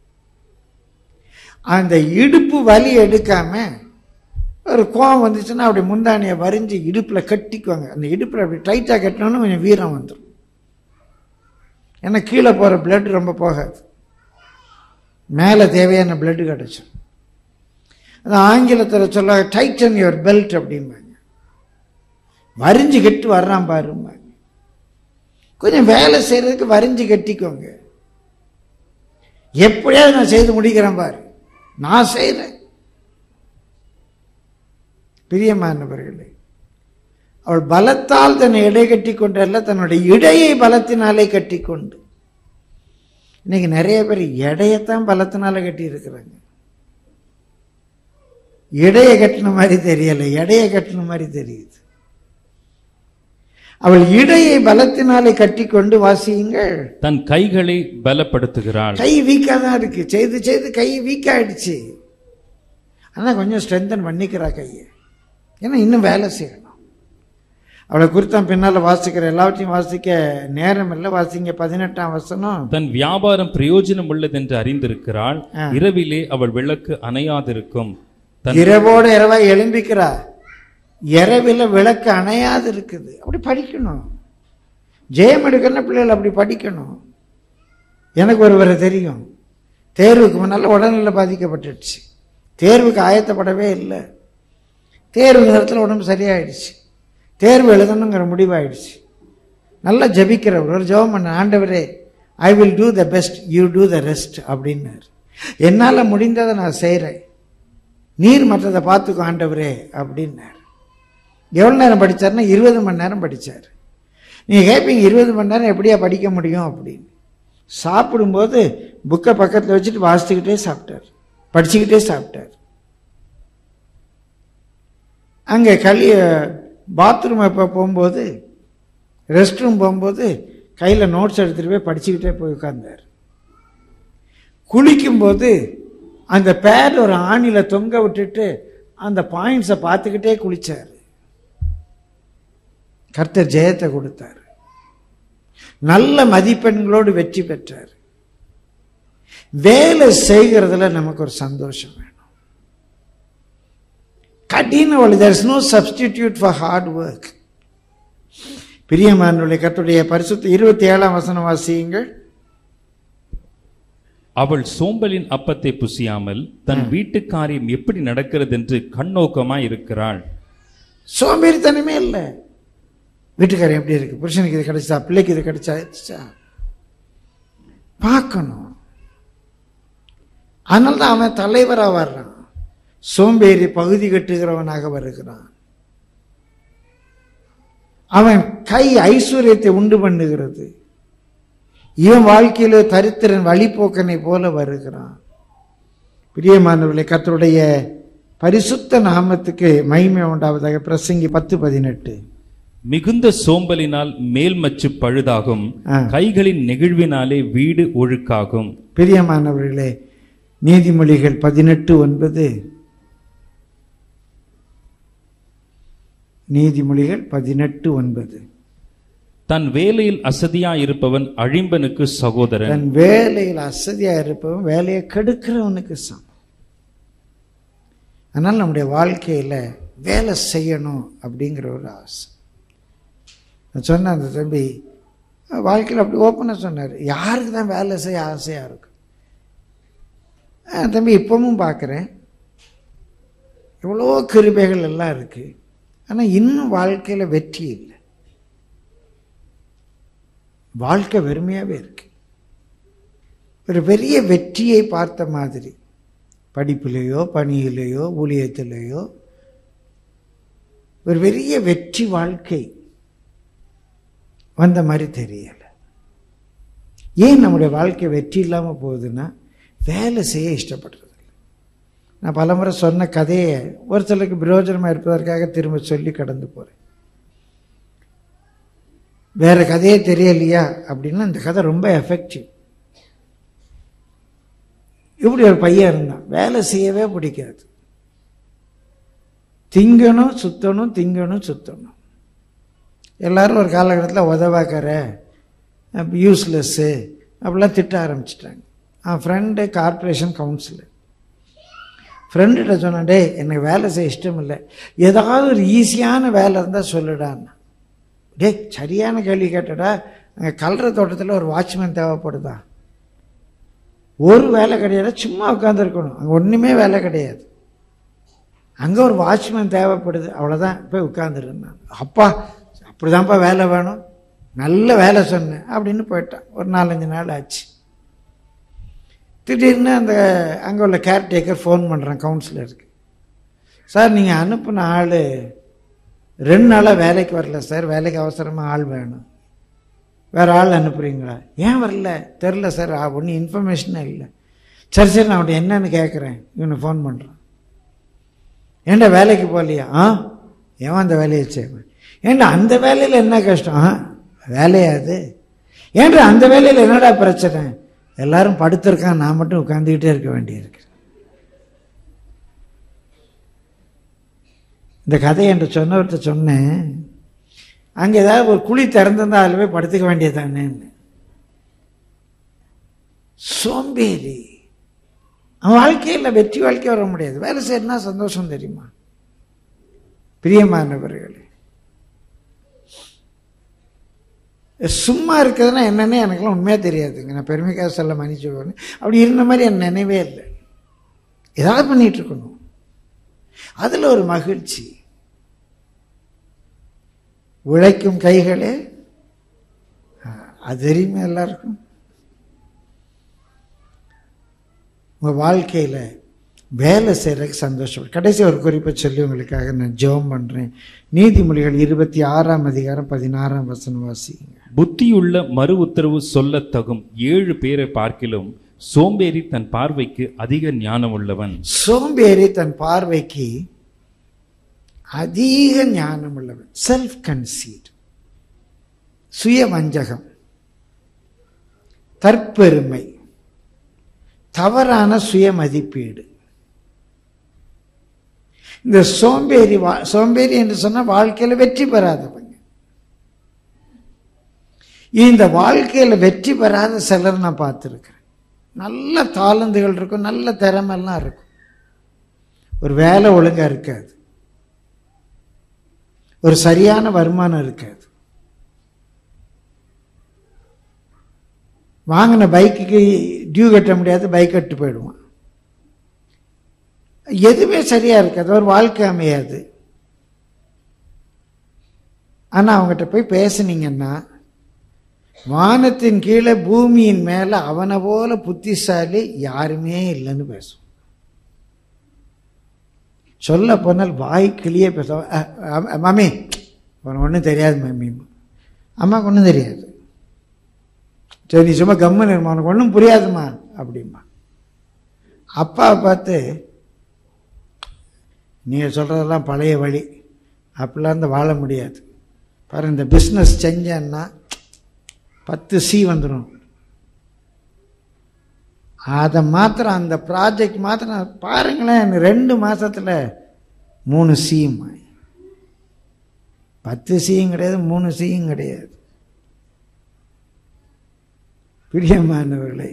அந்த இடுப்பு வலி எடுக்காம ஒரு கோவம் வந்துச்சுன்னா அப்படி முந்தானியை வரிஞ்சு இடுப்பில் கட்டிக்குவாங்க அந்த இடுப்பில் அப்படி டைட்டாக கட்டினோன்னு கொஞ்சம் வீரம் வந்துடும் ஏன்னா கீழே போகிற blood ரொம்ப போகாது மேலே தேவையான blood கிடச்சிடும் அது ஆங்கிலத்தில் சொல்ல டைட்டன் யுவர் பெல்ட் அப்படிம்பாங்க வரிஞ்சு கட்டி வர்றான் பாரும்பாங்க கொஞ்சம் வேலை செய்கிறதுக்கு வரிஞ்சு கட்டிக்கோங்க எப்படியாவது நான் செய்து முடிக்கிறேன் பாரு நான் செய்கிறேன் பிரியமானவர்களே அவள் பலத்தால் தன்னை இடை கட்டி கொண்டல்ல தன்னுடைய இடையை பலத்தினாலே கட்டி கொண்டு இன்னைக்கு நிறைய பேர் எடையத்தான் பலத்தினால கட்டி இருக்கிறாங்க இடைய கட்டின மாதிரி தெரியல எடைய கட்டின மாதிரி தெரியுது அவள் இடையை பலத்தினாலே கட்டி கொண்டு வாசியுங்கள் தன் கைகளை பலப்படுத்துகிறாள் கை வீக்காக தான் இருக்கு செய்து செய்து கை வீக் ஆயிடுச்சு ஆனால் கொஞ்சம் ஸ்ட்ரென்தன் பண்ணிக்கிறா கையை ஏன்னா இன்னும் வேலை செய்யணும் அவளை குறித்தான் பின்னால் வாசிக்கிற எல்லாவற்றையும் வாசிக்க நேரம் இல்லை வாசிங்க பதினெட்டாம் வசனம் தன் வியாபாரம் பிரயோஜனம் உள்ளதென்று அறிந்திருக்கிறாள் ஆ. இரவிலே அவள் விளக்கு அணையாதிருக்கும் தன் இரவோட இரவா எழும்பிக்கிறா இரவில் விளக்கு அணையாது இருக்குது அப்படி படிக்கணும் ஜெயம் எடுக்கிற பிள்ளைகள் அப்படி படிக்கணும் எனக்கு ஒருவரை தெரியும் தேர்வுக்கு முன்னால் உடல்நிலை பாதிக்கப்பட்டுடுச்சு தேர்வுக்கு ஆயத்தப்படவே இல்லை தேர்வு நேரத்தில் உடம்பு சரியாயிடுச்சு தேர்வு எழுதணுங்கிற முடிவாயிடுச்சு நல்லா ஜபிக்கிறவர் ஒரு ஜெபம் பண்ண ஆண்டவரே I will do the best you do the rest அப்படின்னாரு என்னால் முடிந்ததை நான் செய்கிறேன் நீர் மற்றதை பார்த்துக்கோ ஆண்டவரே அப்படின்னார் எவ்வளோ நேரம் படித்தார்னா இருபது மணி நேரம் படித்தார் நீங்கள் கேட்பீங்க இருபது மணி நேரம் எப்படியா படிக்க முடியும் அப்படின்னு சாப்பிடும்போது புக்கை பக்கத்தில் வச்சுட்டு வாசிச்சுக்கிட்டே சாப்பிட்டார் படிச்சுக்கிட்டே சாப்பிட்டார் அங்கே களி பாத்ரூம் இப்போ போகும்போது ரெஸ்ட் ரூம் போகும்போது கையில் நோட்ஸ் எடுத்துகிட்டு போய் படிச்சுக்கிட்டே போய் உட்கார்ந்தார் குளிக்கும்போது அந்த பேட் ஒரு ஆணியில் தொங்க விட்டுட்டு அந்த பாயிண்ட்ஸை பார்த்துக்கிட்டே குளிச்சார் கர்த்தர் ஜெயத்தை கொடுத்தார் நல்ல மதிப்பெண்களோடு வெற்றி பெற்றார் வேலை செய்கிறதுல நமக்கு ஒரு சந்தோஷம் வேணும் கடின வழி there is no substitute for hard work பிரியமானுடைய கத்துடைய பரிசுத்த இருபத்தி ஏழாம் வசனம் வாசியுங்கள் அவள் சோம்பலின் அப்பத்தை புசியாமல் தன் வீட்டு காரியம் எப்படி நடக்கிறது என்று கண்ணோக்கமாய் இருக்கிறாள் சோம்பேறித்தனமே இல்லை வீட்டுக்காரன் எப்படி இருக்கு புருஷனுக்கு இது கிடைச்சா பிள்ளைக்கு இது கிடைச்சா பார்க்கணும் அதனால தான் அவன் தலைவராக வர்றான் சோம்பேறி பகுதி கட்டுகிறவனாக வருகிறான் அவன் கை ஐஸ்வர்யத்தை உண்டு பண்ணுகிறது இவன் வாழ்க்கையில தரித்திரன் வழிபோக்கனை போல வருகிறான் பிரியமானவர்களே கர்த்தருடைய பரிசுத்த நாமத்துக்கு மகிமை உண்டாவதாக பிரசங்கி பத்து பதினெட்டு மிகுந்த சோம்பலினால் மேல்மச்சு பழுதாகும் ஆ. கைகளின் நெகிழ்வினாலே வீடு ஒழுக்காகும் பிரியமானவர்களே நீதிமொழிகள் பதினெட்டு ஒன்பது நீதிமொழிகள் பதினெட்டு ஒன்பது தன் வேலையில் அசதியா இருப்பவன் அழிம்பனுக்கு சகோதரன் தன் வேலையில் அசதியா இருப்பவன் வேலையை கெடுக்கிறவனுக்கு சமம் அதனால் நம்முடைய வாழ்க்கையில வேலை செய்யணும் அப்படிங்கிற ஒரு ஆசை நான் சொன்னேன் அந்த தம்பி வாழ்க்கையில் அப்படி ஓப்பனாக சொன்னார் யாருக்கு தான் வேலை செய்ய ஆசையாக இருக்கும் ஆ, தம்பி இப்பவும் பார்க்குறேன் எவ்வளோ கிருபைகள் எல்லாம் இருக்குது ஆனால் இன்னும் வாழ்க்கையில் வெற்றி இல்லை வாழ்க்கை வெறுமையாகவே இருக்கு ஒரு பெரிய வெற்றியை பார்த்த மாதிரி படிப்பிலேயோ பணியிலேயோ ஊழியத்திலேயோ ஒரு பெரிய வெற்றி வாழ்க்கை வந்த மாதிரி தெரியல ஏன் நம்முடைய வாழ்க்கை வெற்றி இல்லாமல் போகுதுன்னா வேலை செய்ய இஷ்டப்படுறது இல்ல. நான் பலமுறை சொன்ன கதையை ஒரு சிலருக்கு பிரயோஜனமாக இருப்பதற்காக திரும்ப சொல்லி கடந்து போகிறேன் வேற கதையே தெரியலையா அப்படின்னா இந்த கதை ரொம்ப எஃபெக்டிவ் இப்படி ஒரு பையன் இருந்தான் வேலை செய்யவே பிடிக்காது திங்கணும் சுத்தணும் திங்கணும் சுத்தணும் எல்லாரும் ஒரு காலகட்டத்தில் உதவாக்கற யூஸ்லெஸ்ஸு அப்படிலாம் திட்ட ஆரம்பிச்சிட்டாங்க அவன் ஃப்ரெண்டு கார்ப்பரேஷன் கவுன்சிலர் ஃப்ரெண்டுகிட்ட சொன்னான் டேய் எனக்கு வேலை செய்ய இஷ்டம் இல்லை ஏதாவது ஒரு ஈஸியான வேலை இருந்தால் சொல்லுடான்னு டேய் சரியான கேள்வி கேட்டடா அங்கே கல்ற தோட்டத்தில் ஒரு வாட்ச்மேன் தேவைப்படுதா ஒரு வேலை கிடையாது சும்மா உட்காந்துருக்கணும் அங்கே ஒன்றுமே வேலை கிடையாது அங்கே ஒரு வாட்ச்மேன் தேவைப்படுது அவ்வளோதான் போய் உட்காந்துருந்தான் அப்பா அப்படிதான்ப்பா வேலை வேணும் நல்ல வேலை சொன்னேன் அப்படின்னு போயிட்டான் ஒரு நாலஞ்சு நாள் ஆச்சு திடீர்னு அந்த அங்கே உள்ள கேர்டேக்கர் ஃபோன் பண்ணுறான் கவுன்சிலருக்கு சார் நீங்கள் அனுப்புன ஆள் ரெண்டு நாளாக வேலைக்கு வரல சார் வேலைக்கு அவசரமாக ஆள் வேணும் வேறு ஆள் அனுப்புகிறீங்களா ஏன் வரல தெரில சார் ஒன்றும் இன்ஃபர்மேஷனே இல்லை சரி சரி நான் அவன்கிட்ட என்னன்னு கேட்குறேன் இவனை ஃபோன் பண்ணுறான் ஏன்டா வேலைக்கு போகலையா ஆ ஏன் அந்த வேலையை செய்வேன் ஏன்டா அந்த வேலையில் என்ன கஷ்டம் ஆ வேலையா அது ஏன்டா அந்த வேலையில் என்னடா பிரச்சனை எல்லாரும் படுத்திருக்கான் நான் மட்டும் உட்காந்துக்கிட்டே இருக்க வேண்டியிருக்கு இந்த கதையை என்று சொன்னவர்கிட்ட சொன்னேன் அங்கே ஏதாவது ஒரு குழி திறந்திருந்தா அதில் போய் படுத்துக்க வேண்டியதானேன்னு சோம்பேறி அவன் வாழ்க்கையில் வெற்றி வாழ்க்கை வர முடியாது வேலை செய்யணும்னா சந்தோஷம் தெரியுமா பிரியமானவர்களே சும்மா இருக்கிறதுனா என்னன்னே எனக்குலாம் உண்மையாக தெரியாதுங்க நான் பெருமைக்காக சொல்ல மன்னிச்சு அப்படி இருந்த மாதிரி என் நினைவே இல்லை ஏதாவது பண்ணிட்டு இருக்கணும் அதில் ஒரு மகிழ்ச்சி உழைக்கும் கைகளே ஆ, அது தெரியுமா எல்லாருக்கும் உங்கள் வாழ்க்கையில் வேலை செய்கிறதுக்கு சந்தோஷம் கடைசி ஒரு குறிப்பை சொல்லி உங்களுக்காக நான் ஜெபம் பண்ணுறேன் நீதிமொழிகள் இருபத்தி ஆறாம் அதிகாரம் பதினாறாம் வசனம் வாசிங்க புத்தியுள்ள மறு உத்தரவு சொல்லத் தகும் ஏழு பேரை பார்க்கிலும் சோம்பேறி தன் பார்வைக்கு அதிக ஞானம் உள்ளவன் சோம்பேறி தன் பார்வைக்கு அதிக ஞானம் உள்ளவன் செல்ஃப் கன்சீட் சுய வஞ்சகம் தற்பெருமை தவறான சுய மதிப்பீடு இந்த சோம்பேறி வா- சோம்பேறி என்று சொன்னா வாழ்க்கையில வெற்றி பெறாதவங்க இந்த வாழ்க்கையில வெற்றி பெறாத சிலர் நான் பார்த்துருக்கிறேன் நல்ல தாளந்துகள் இருக்கும் நல்ல திறமெல்லாம் இருக்கும் ஒரு வேலை ஒழுங்கா இருக்காது ஒரு சரியான வருமானம் இருக்காது வாங்கின பைக்குக்கு டியூ கட்ட முடியாது பைக் கட்டு போயிடுவான் எதுவுமே சரியா இருக்காது ஒரு வாழ்க்கை அமையாது ஆனா அவங்ககிட்ட போய் பேசுனீங்கன்னா வானத்தின் கீழே பூமியின் மேல அவனை போல புத்திசாலி யாருமே இல்லைன்னு பேசும் சொல்ல போனால் வாய் கிளியே பேச அ- அ- மாமி உனக்கு ஒன்றும் தெரியாது மாமி அம்மாவுக்கு ஒன்றும் தெரியாது சரி நீ சும்மா கம்முன்னு இருமா உனக்கு ஒன்றும் புரியாதுமா அப்படிமா அப்பாவை பார்த்து நீங்கள் சொல்கிறதெல்லாம் பழைய வழி அப்படிலாம் இருந்து வாழ முடியாது பாரு இந்த பிஸ்னஸ் செஞ்சேன்னா பத்து சி வந்துடும் அதை மாத்திரம் அந்த ப்ராஜெக்ட் மாத்திரம் பாருங்களேன் ரெண்டு மாசத்துல மூணு சியும் பத்து சியும் கிடையாது மூணு சியும் கிடையாது பிரியமானவர்களே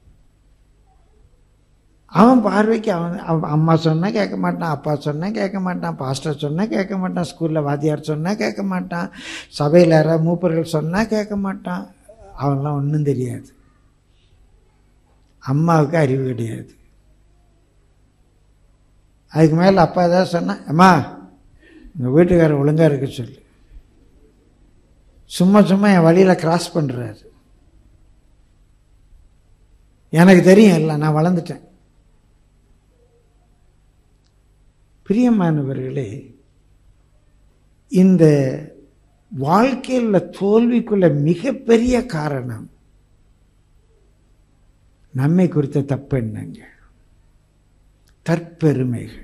அவன் பார்வைக்கு அவன் அவன் அம்மா சொன்னா கேட்க மாட்டான் அப்பா சொன்னா கேட்க மாட்டான் பாஸ்டர் சொன்னா கேட்க மாட்டான் ஸ்கூல்ல வாத்தியார் சொன்னா கேட்க மாட்டான் சபையில் யாராவது மூப்பர்கள் சொன்னா கேட்க மாட்டான் அவன்லாம் ஒன்றும் தெரியாது அம்மாவுக்கு அறிவு கிடையாது அதுக்கு மேல அப்பா ஏதாவது சொன்னா அம்மா உங்க வீட்டுக்காரர் ஒழுங்கா இருக்க சொல்லு சும்மா சும்மா என் வழியில கிராஸ் பண்றாரு எனக்கு தெரியும் எல்லாம் நான் வளர்ந்துட்டேன் பிரியமானவர்களே இந்த வாழ்க்கையில் உள்ள தோல்விக்குள்ள மிகப்பெரிய காரணம் நம்மை குறித்த தப்பெண்ணங்க தற்பெருமைகள்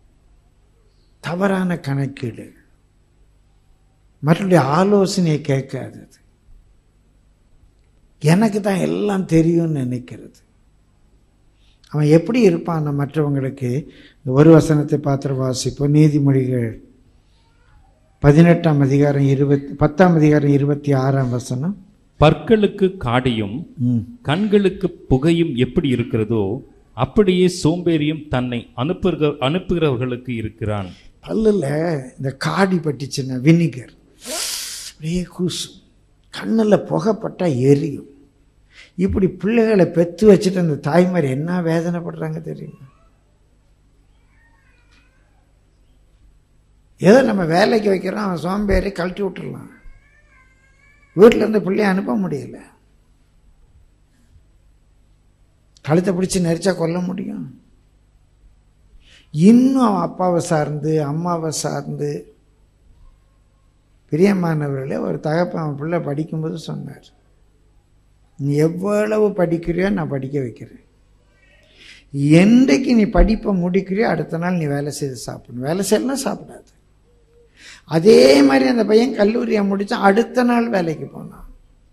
தவறான கணக்கீடு மற்றவருடைய ஆலோசனையை கேட்காதது எனக்கு தான் எல்லாம் தெரியும்னு நினைக்கிறது அவன் எப்படி இருப்பான் மற்றவங்களுக்கு இந்த ஒரு வசனத்தை பாத்திர வாசிப்போம் நீதிமொழிகள் பதினெட்டாம் அதிகாரம் இருபத்தி பத்தாம் அதிகாரம் இருபத்தி ஆறாம் வசனம் பற்களுக்கு காடியும் ம். கண்களுக்கு புகையும் எப்படி இருக்கிறதோ அப்படியே சோம்பேறியும் தன்னை அனுப்புகிற அனுப்புகிறவர்களுக்கு இருக்கிறான் பல்லுல இந்த காடி பட்டுச்சுன்னா வினிகர் அப்படியே கூசும் கண்ணில் புகைப்பட்டா எரியும் இப்படி பிள்ளைகளை பெத்து வச்சுட்டு அந்த தாய்மார் என்ன வேதனைப்படுறாங்க தெரியுமா ஏதோ நம்ம வேலைக்கு வைக்கிறோம் அவன் சோம்பேறி கழட்டி விட்டுறலாம் வீட்டில் இருந்து பிள்ளைய அனுப்ப முடியல கழுத்தை பிடிச்சி நெரிச்சா கொல்ல முடியும் இன்னும் அவன் அப்பாவை சார்ந்து அம்மாவை சார்ந்து பிரியமானவர்களே ஒரு தகப்பன் அவன் பிள்ளை படிக்கும்போது சொன்னார் நீ எவ்வளவு படிக்கிறியோ நான் படிக்க வைக்கிறேன் என்றைக்கு நீ படிப்பை முடிக்கிறியோ அடுத்த நாள் நீ வேலை செய்து சாப்பிடணும் வேலை செய்யலாம் சாப்பிடாது அதே மாதிரி அந்த பையன் கல்லூரியை முடிச்சான் அடுத்த நாள் வேலைக்கு போனான்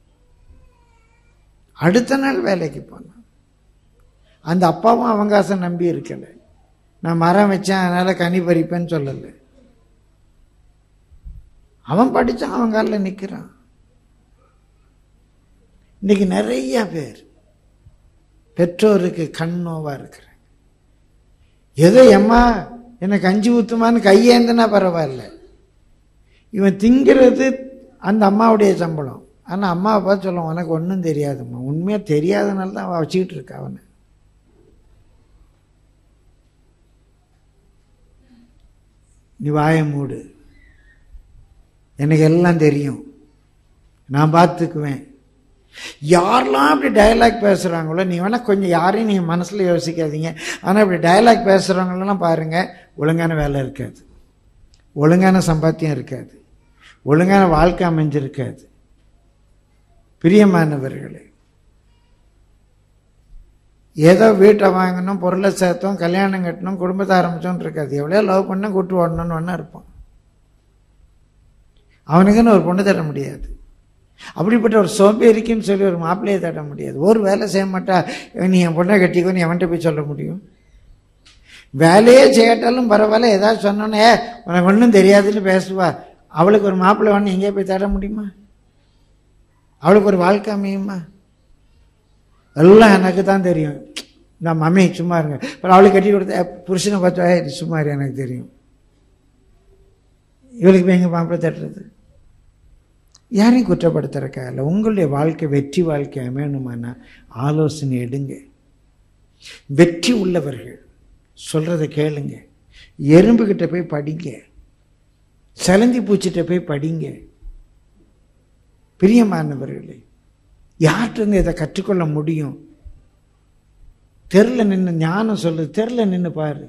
அடுத்த நாள் வேலைக்கு போனான் அந்த அப்பாவும் அவகாசம் நம்பி இருக்கலை நான் மரம் வச்சேன் அதனால கனி பறிப்பேன்னு சொல்லலை அவன் படிச்சான் அவன் காலில் நிற்கிறான் இன்னைக்கு நிறைய பேர் பெற்றோருக்கு கண் நோவா இருக்கிறாங்க ஏதோ எம்மா எனக்கு கஞ்சி ஊத்துமான்னு கையேந்தினா பரவாயில்ல இவன் திங்கிறது அந்த அம்மாவுடைய சம்பளம் ஆனால் அம்மாவை பார்த்து சொல்லுவான் உனக்கு ஒன்றும் தெரியாதும்மா உண்மையாக தெரியாதனால தான் அவன் வச்சுக்கிட்டு இருக்கா அவனை நீ வாயை மூடு எனக்கு எல்லாம் தெரியும் நான் பார்த்துக்குவேன் யாரெல்லாம் அப்படி டயலாக் பேசுகிறாங்களோ நீ வேணால் கொஞ்சம் யாரையும் நீங்கள் மனசில் யோசிக்காதீங்க ஆனால் இப்படி டயலாக் பேசுகிறவங்களெல்லாம் பாருங்கள் ஒழுங்கான வேலை இருக்காது ஒழுங்கான சம்பாத்தியம் இருக்காது ஒழுங்கான வாழ்க்கை அமைஞ்சிருக்காது பிரியமானவர்களே ஏதோ வீட்டை வாங்கணும் பொருளை சேர்த்தோம் கல்யாணம் கட்டணும் குடும்பத்தை ஆரம்பிச்சோன்னு இருக்காது எவ்வளோ லவ் பண்ண கூட்டு ஓடணும்னு ஒன்றா இருப்பான் அவனுக்குன்னு ஒரு பொண்ணு தர முடியாது அப்படிப்பட்ட ஒரு சோம்பேறிக்குன்னு சொல்லி ஒரு மாப்பிள்ளையை தட்ட முடியாது ஒரு வேலை செய்ய மாட்டா நீ என் பொண்ணை கட்டிக்கோ நீ அவன்கிட்ட போய் சொல்ல முடியும் வேலையே செய்யட்டாலும் பரவாயில்ல ஏதாவது சொன்னோன்னே "ஏ, உனக்கு ஒன்றும் தெரியாதுன்னு பேசுவா அவளுக்கு ஒரு மாப்பிள்ளை வேணும் எங்கேயே போய் தட முடியுமா அவளுக்கு ஒரு வாழ்க்கை அமையுமா எல்லாம் எனக்கு தான் தெரியும் நான் மம்மி சும்மா இருங்க அப்புறம் அவளுக்கு கட்டி கொடுத்த "ஏ, புருஷனை பார்த்தா "ஏய், நீ சும்மா இரு, எனக்கு தெரியும் இவளுக்கு போய் எங்க மாப்பிள்ளை தட்டுறது யாரையும் குற்றப்படுத்துறக்கா இல்லை உங்களுடைய வாழ்க்கை வெற்றி வாழ்க்கை அமையணுமானா ஆலோசனை எடுங்க வெற்றி உள்ளவர்கள் சொல்றதை கேளுங்க எறும்புகிட்ட போய் படிங்க சலந்தி பூச்சிட்ட போய் படிங்க பிரியமானவர்களே யார்கிட்ட இதை கற்றுக்கொள்ள முடியும் தெருல நின்று ஞானம் சொல்லுது தெருல நின்று பாரு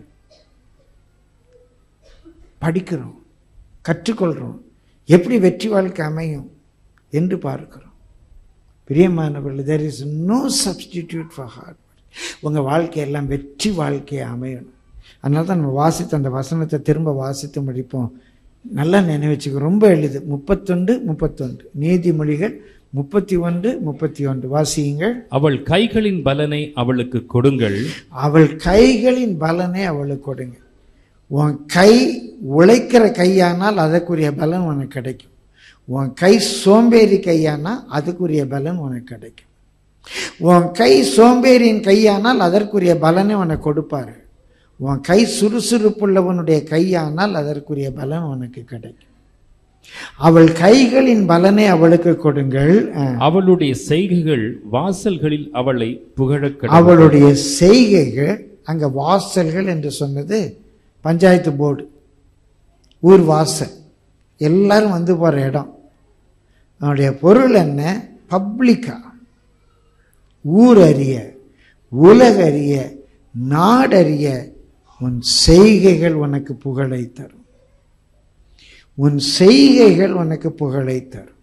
படிக்கிறோம் கற்றுக்கொள்கிறோம் எப்படி வெற்றி வாழ்க்கை அமையும் என்று பார்க்கிறோம் பிரியமானவர்கள் there is no substitute for hard உங்கள் வாழ்க்கையெல்லாம் வெற்றி வாழ்க்கையை அமையணும் அதனால தான் நம்ம வாசித்த அந்த வசனத்தை திரும்ப வாசித்து முடிப்போம் நல்லா நினைவச்சுக்க ரொம்ப எளிது முப்பத்தொண்டு முப்பத்தொன்று நீதிமொழிகள் முப்பத்தி ஒன்று முப்பத்தி ஒன்று வாசியுங்கள் அவள் கைகளின் பலனை அவளுக்கு கொடுங்கள் அவள் கைகளின் பலனை அவளுக்கு கொடுங்க உன் கை உழைக்கிற கையானால் அதற்குரிய பலன் உனக்கு கிடைக்கும் உன் கை சோம்பேறி கையானால் அதுக்குரிய பலன் உனக்கு கிடைக்கும் உன் கை சோம்பேறியின் கையானால் அதற்குரிய பலனை உனக்கு கொடுப்பாரு உன் கை சுறுசுறுப்புள்ளவனுடைய கையானால் அதற்குரிய பலன் உனக்கு கிடைக்கும் அவள் கைகளின் பலனை அவளுக்கு கொடுங்கள் அஹ். அவளுடைய செய்கைகள் வாசல்களில் அவளை புகழக் கடவுள் அவளுடைய செய்கைகள் அங்க வாசல்கள் என்று சொன்னது பஞ்சாயத்து போர்டு ஊர் வாசல் எல்லாரும் வந்து போற இடம் அவனுடைய பொருள் என்ன பப்ளிக்கா ஊர் அறிய உலக அறிய நாடறிய உன் செய்கைகள் உனக்கு புகழை தரும் உன் செய்கைகள் உனக்கு புகழை தரும்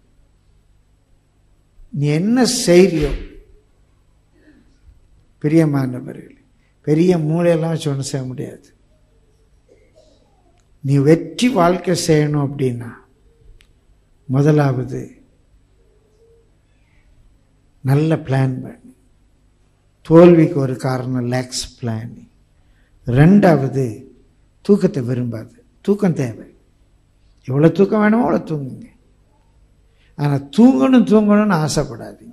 நீ என்ன செய்றியோ பிரியமானவர்களே பெரிய மூளையெல்லாம் வச்சு ஒன்றும் செய்ய முடியாது நீ வெற்றி வாழ்க்கை செய்யணும் அப்படின்னா முதலாவது நல்ல பிளான் பண்ணி தோல்விக்கு ஒரு காரணம் லேக்ஸ் பிளானிங் ரெண்டாவது தூக்கத்தை விரும்பாது தூக்கம் தேவை எவ்வளோ தூக்கம் வேணுமோ அவ்வளோ தூங்குங்க ஆனால் தூங்கணும் தூங்கணும்னு ஆசைப்படாதீங்க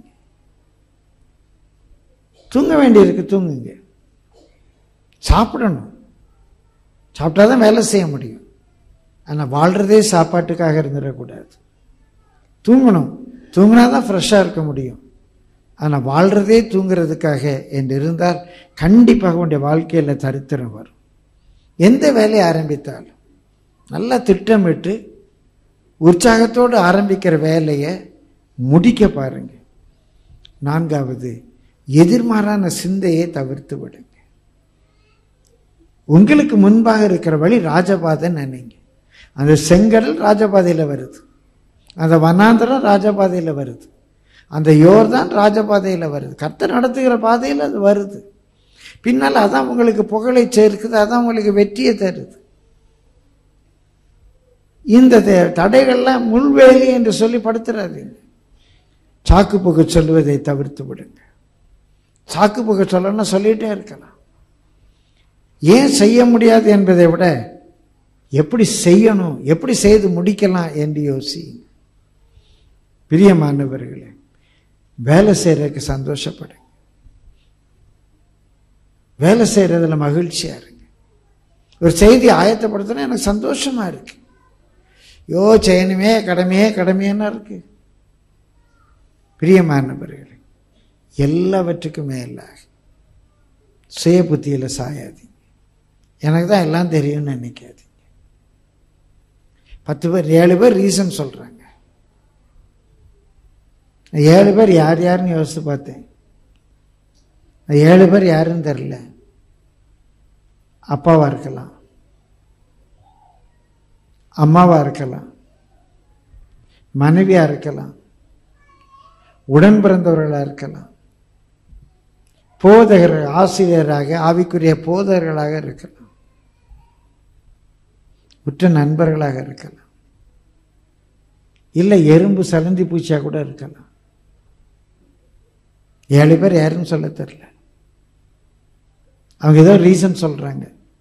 தூங்க வேண்டியிருக்கு தூங்குங்க சாப்பிடணும் சாப்பிட்டா தான் வேலை செய்ய முடியும் ஆனால் வாழ்கிறதே சாப்பாட்டுக்காக இருந்துடக்கூடாது தூங்கணும் தூங்கினா தான் ஃப்ரெஷ்ஷாக இருக்க முடியும் ஆனால் வாழ்கிறதே தூங்குறதுக்காக என்று இருந்தால் கண்டிப்பாக உடைய வாழ்க்கையில் தரித்திரம் வரும் எந்த வேலையை ஆரம்பித்தாலும் நல்லா திட்டமிட்டு உற்சாகத்தோடு ஆரம்பிக்கிற வேலையை முடிக்க பாருங்க நான்காவது எதிர்மாறான சிந்தையை தவிர்த்து விடுங்க உங்களுக்கு முன்பாக இருக்கிற வழி ராஜபாதை நினைங்க அந்த செங்கடல் ராஜபாதையில் வருது அந்த வனாந்தரம் ராஜபாதையில் வருது அந்த யோர்தான் ராஜபாதையில் வருது கர்த்தர் நடத்துகிற பாதையில் அது வருது பின்னால் அதான் உங்களுக்கு புகழை சேர்க்குது அதான் உங்களுக்கு வெற்றியை தருது இந்த தே- தடைகள்லாம் முள்வேலி என்று சொல்லி படுத்துறாதீங்க சாக்கு புக சொல்லுவதை தவிர்த்து விடுங்க சாக்கு புக சொல்லணும்னா சொல்லிட்டே இருக்கலாம் ஏன் செய்ய முடியாது என்பதை விட எப்படி செய்யணும் எப்படி செய்து முடிக்கலாம் என்று யோசியுங்க பிரியமானவர்களே வேலை செய்யறதுக்கு சந்தோஷப்படுங்க வேலை செய்யறதுல மகிழ்ச்சியா இருங்க ஒரு செய்தி ஆயத்தப்படுத்தினா எனக்கு சந்தோஷமா இருக்கு யோ செய்யணுமே கடமையே கடமையேன்னா இருக்கு பிரியமானவர்களே எல்லாவற்றுக்கும் மேலாக சுய புத்தியில் சாயாதீங்க எனக்கு தான் எல்லாம் தெரியும்னு நினைக்காதீங்க பத்து பேர் ஏழு பேர் ரீசன் சொல்றாங்க ஏழு பேர் யார் யாருன்னு யோசித்து பார்த்தேன் அந்த ஏழு பேர் யாருன்னு தெரில அப்பாவா இருக்கலாம் அம்மாவா இருக்கலாம் மனைவியா இருக்கலாம் உடன் பிறந்தவர்களா இருக்கலாம் போதகர் ஆசிரியராக ஆவிக்குரிய போதகர்களாக இருக்கலாம் உற்ற நண்பர்களாக இருக்கலாம் இல்லை எறும்பு சலந்தி பூச்சியா கூட இருக்கலாம் ஏழு பேர் யாருன்னு சொல்ல தெரியல அவங்க ஏதோ ரீசன் சொல்றாங்க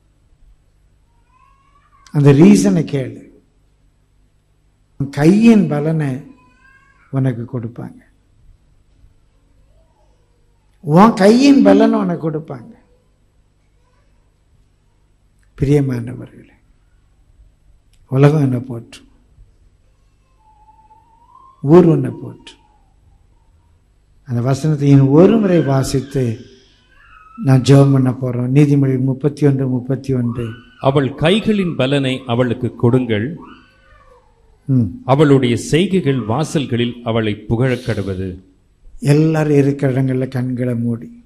அந்த ரீசனை கேளு உன் கையின் பலனை உனக்கு கொடுப்பாங்க உன் கையின் பலன் உனக்கு கொடுப்பாங்க பிரியமானவர்களே உலகம் என்ன போற்றும் ஊர் உன்னை போற்றும் அந்த வசனத்தை இன்னும் ஒரு முறை வாசித்து நான் ஜெபம் பண்ண போறோம் நீதிமொழி முப்பத்தி ஒன்று முப்பத்தி ஒன்று அவள் கைகளின் பலனை அவளுக்கு கொடுங்கள் ம் அவளுடைய செய்கைகள் வாசல்களில் அவளை புகழக் கடவது எல்லாரும் இருக்கிற இடங்களில் கண்களை மூடி